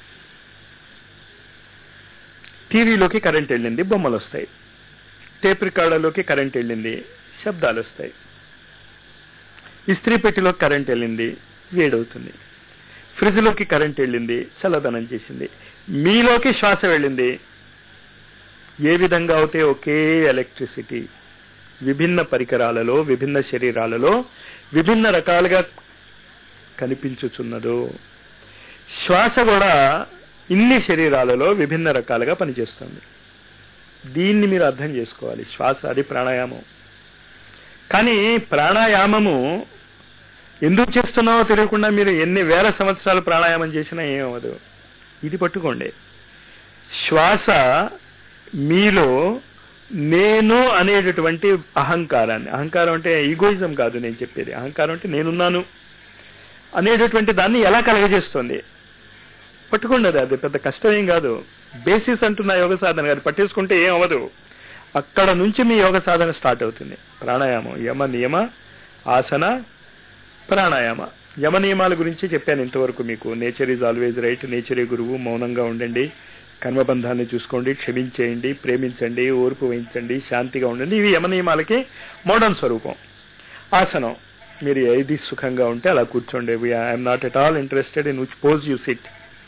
టీవీలోకి కరెంట్ వెళ్ళింది బొమ్మలు వస్తాయి టేప్ రికార్డర్లోకి కరెంట్ వెళ్ళింది శబ్దాలు వస్తాయి ఇస్త్రీ పెట్టిలోకి కరెంట్ వెళ్ళింది వేడవుతుంది ఫ్రిడ్జ్లోకి కరెంట్ వెళ్ళింది చల్లదనం చేసింది మీలోకి శ్వాస వెళ్ళింది ఏ విధంగా అయితే ఒకే ఎలక్ట్రిసిటీ విభిన్న పరికరాలలో విభిన్న శరీరాలలో విభిన్న రకాలుగా కనిపించుచున్నదో శ్వాస కూడా ఇన్ని శరీరాలలో విభిన్న రకాలుగా పనిచేస్తుంది దీన్ని మీరు అర్థం చేసుకోవాలి శ్వాస అది ప్రాణాయామం కానీ ప్రాణాయామము ఎందుకు చేస్తున్నావో తెలియకుండా మీరు ఎన్ని వేల సంవత్సరాలు ప్రాణాయామం చేసినా ఏమవదు ఇది పట్టుకోండి శ్వాస మీలో నేను అనేటటువంటి అహంకారాన్ని అహంకారం అంటే ఈగోయిజం కాదు నేను చెప్పేది అహంకారం అంటే నేనున్నాను అనేటటువంటి దాన్ని ఎలా కలగజేస్తుంది పట్టుకోండి అది అది పెద్ద కష్టం ఏం కాదు బేసిస్ అంటున్న యోగ సాధన కాదు పట్టేసుకుంటే ఏం అవ్వదు అక్కడ నుంచి మీ యోగ సాధన స్టార్ట్ అవుతుంది ప్రాణాయామం యమ నియమ ఆసన ప్రాణాయామ యమ నియమాల గురించి చెప్పాను ఇంతవరకు మీకు నేచర్ ఈజ్ ఆల్వేజ్ రైట్ నేచరే గురువు మౌనంగా ఉండండి కర్మబంధాన్ని చూసుకోండి క్షమించేయండి ప్రేమించండి ఓర్పు వహించండి శాంతిగా ఉండండి ఇవి యమ నియమాలకి మోడర్న్ స్వరూపం ఆసనం మీరు ఏది సుఖంగా ఉంటే అలా కూర్చోండి I'm not at all interested in which pose you sit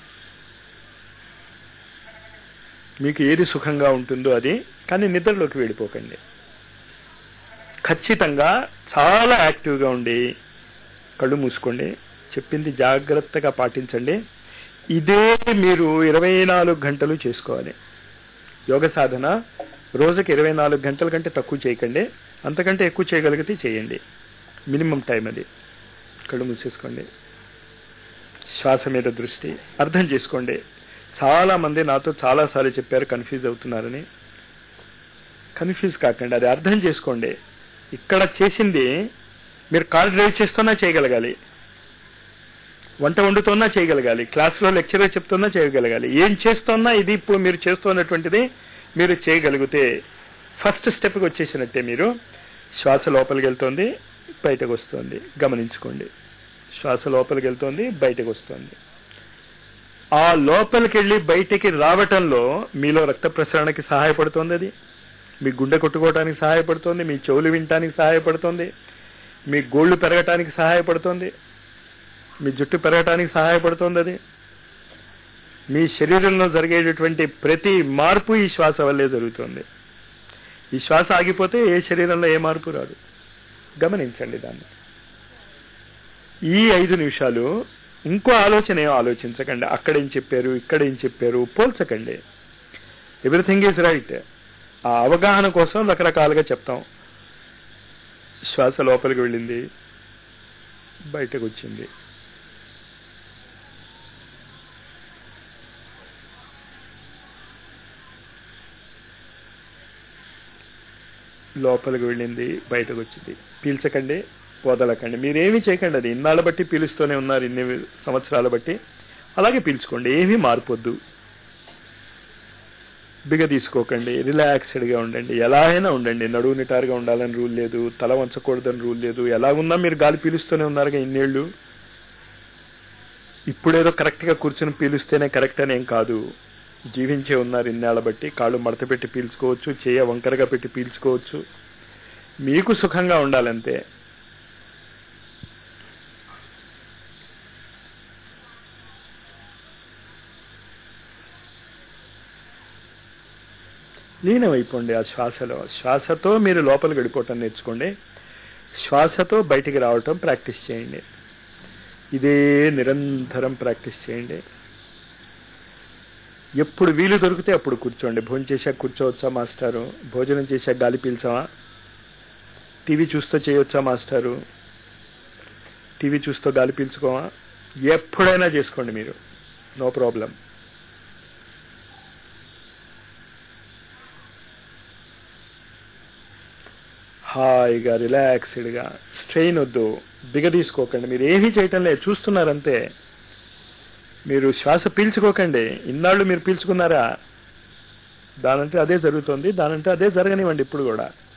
మీకు ఏది సుఖంగా ఉంటుందో అది కానీ నిద్రలోకి వెళ్ళిపోకండి ఖచ్చితంగా చాలా యాక్టివ్గా ఉండి కళ్ళు మూసుకోండి చెప్పింది జాగ్రత్తగా పాటించండి ఇదే మీరు ఇరవై నాలుగు గంటలు చేసుకోవాలి యోగ సాధన రోజుకి ఇరవై నాలుగు గంటల కంటే తక్కువ చేయకండి అంతకంటే ఎక్కువ చేయగలిగితే చేయండి మినిమం టైం అది కళ్ళు మూసేసుకోండి శ్వాస మీద దృష్టి అర్థం చేసుకోండి చాలా మంది నాతో చాలా సార్లు చెప్పారు కన్ఫ్యూజ్ అవుతున్నారని కన్ఫ్యూజ్ కాకండి అది అర్థం చేసుకోండి ఇక్కడ చేసింది మీరు కార్ డ్రైవ్ చేస్తున్నా చేయగలగాలి వంట వండుతున్నా చేయగలగాలి క్లాస్లో లెక్చరర్ చెప్తున్నా చేయగలగాలి ఏం చేస్తున్నా ఇది ఇప్పుడు మీరు చేస్తున్నటువంటిది మీరు చేయగలిగితే ఫస్ట్ స్టెప్కి వచ్చేసినట్టే మీరు శ్వాస లోపలికి వెళ్తోంది బయటకు వస్తుంది గమనించుకోండి శ్వాస లోపలికి వెళ్తోంది బయటకు వస్తుంది ఆ లోపలికి వెళ్ళి బయటికి రావటంలో మీలో రక్త ప్రసరణకి సహాయపడుతుంది అది మీ గుండె కొట్టుకోవడానికి సహాయపడుతుంది మీ చెవులు వినటానికి సహాయపడుతుంది మీ గోళ్లు పెరగటానికి సహాయపడుతుంది మీ జుట్టు పెరగటానికి సహాయపడుతుంది అది మీ శరీరంలో జరిగేటటువంటి ప్రతి మార్పు ఈ శ్వాస వల్లే జరుగుతుంది ఈ శ్వాస ఆగిపోతే ఏ శరీరంలో ఏ మార్పు రాదు గమనించండి దాన్ని ఈ ఐదు నిమిషాలు ఇంకో ఆలోచన ఏం ఆలోచించకండి అక్కడేం చెప్పారు ఇక్కడేం చెప్పారు పోల్చకండి ఎవ్రీథింగ్ ఈజ్ రైట్ ఆ అవగాహన కోసం రకరకాలుగా చెప్తాం శ్వాస లోపలికి వెళ్ళింది బయటకు వచ్చింది లోపలికి వెళ్ళింది బయటకు వచ్చింది పీల్చకండి వదలకండి మీరేమీ చేయకండి అది ఇన్నాళ్ళ బట్టి పీలుస్తూనే ఉన్నారు ఇన్ని సంవత్సరాల బట్టి అలాగే పీల్చుకోండి ఏమీ మార్పొద్దు బిగ తీసుకోకండి రిలాక్స్డ్గా ఉండండి ఎలా అయినా ఉండండి నడువు నిటారుగా ఉండాలని రూల్ లేదు తల వంచకూడదని రూల్ లేదు ఎలా ఉన్నా మీరు గాలి పీలుస్తూనే ఉన్నారుగా ఇన్నేళ్ళు ఇప్పుడేదో కరెక్ట్గా కూర్చొని పీలుస్తేనే కరెక్ట్ అని ఏం కాదు జీవించే ఉన్నారు ఇన్నేళ్ల బట్టి కాళ్ళు మడత పెట్టి పీల్చుకోవచ్చు చేయ వంకరగా పెట్టి పీల్చుకోవచ్చు మీకు సుఖంగా ఉండాలంతే లీనమైపోండి ఆ శ్వాసలో శ్వాసతో మీరు లోపలికి వెళ్ళిపోవటం నేర్చుకోండి శ్వాసతో బయటికి రావటం ప్రాక్టీస్ చేయండి ఇదే నిరంతరం ప్రాక్టీస్ చేయండి ఎప్పుడు వీలు దొరికితే అప్పుడు కూర్చోండి భోజనం చేశాక కూర్చోవచ్చా మాస్టారు భోజనం చేశాక గాలి పీల్చామా టీవీ చూస్తూ చేయొచ్చా మాస్టారు టీవీ చూస్తూ గాలి పీల్చుకోవా ఎప్పుడైనా చేసుకోండి మీరు నో ప్రాబ్లం హాయిగా రిలాక్స్డ్గా స్ట్రెయిన్ వద్దు దిగదీసుకోకండి మీరు ఏమీ చేయటం లేదు చూస్తున్నారంతే మీరు శ్వాస పీల్చుకోకండి ఇన్నాళ్ళు మీరు పీల్చుకున్నారా దానంటే అదే జరుగుతుంది దానంటే అదే జరగనివ్వండి ఇప్పుడు కూడా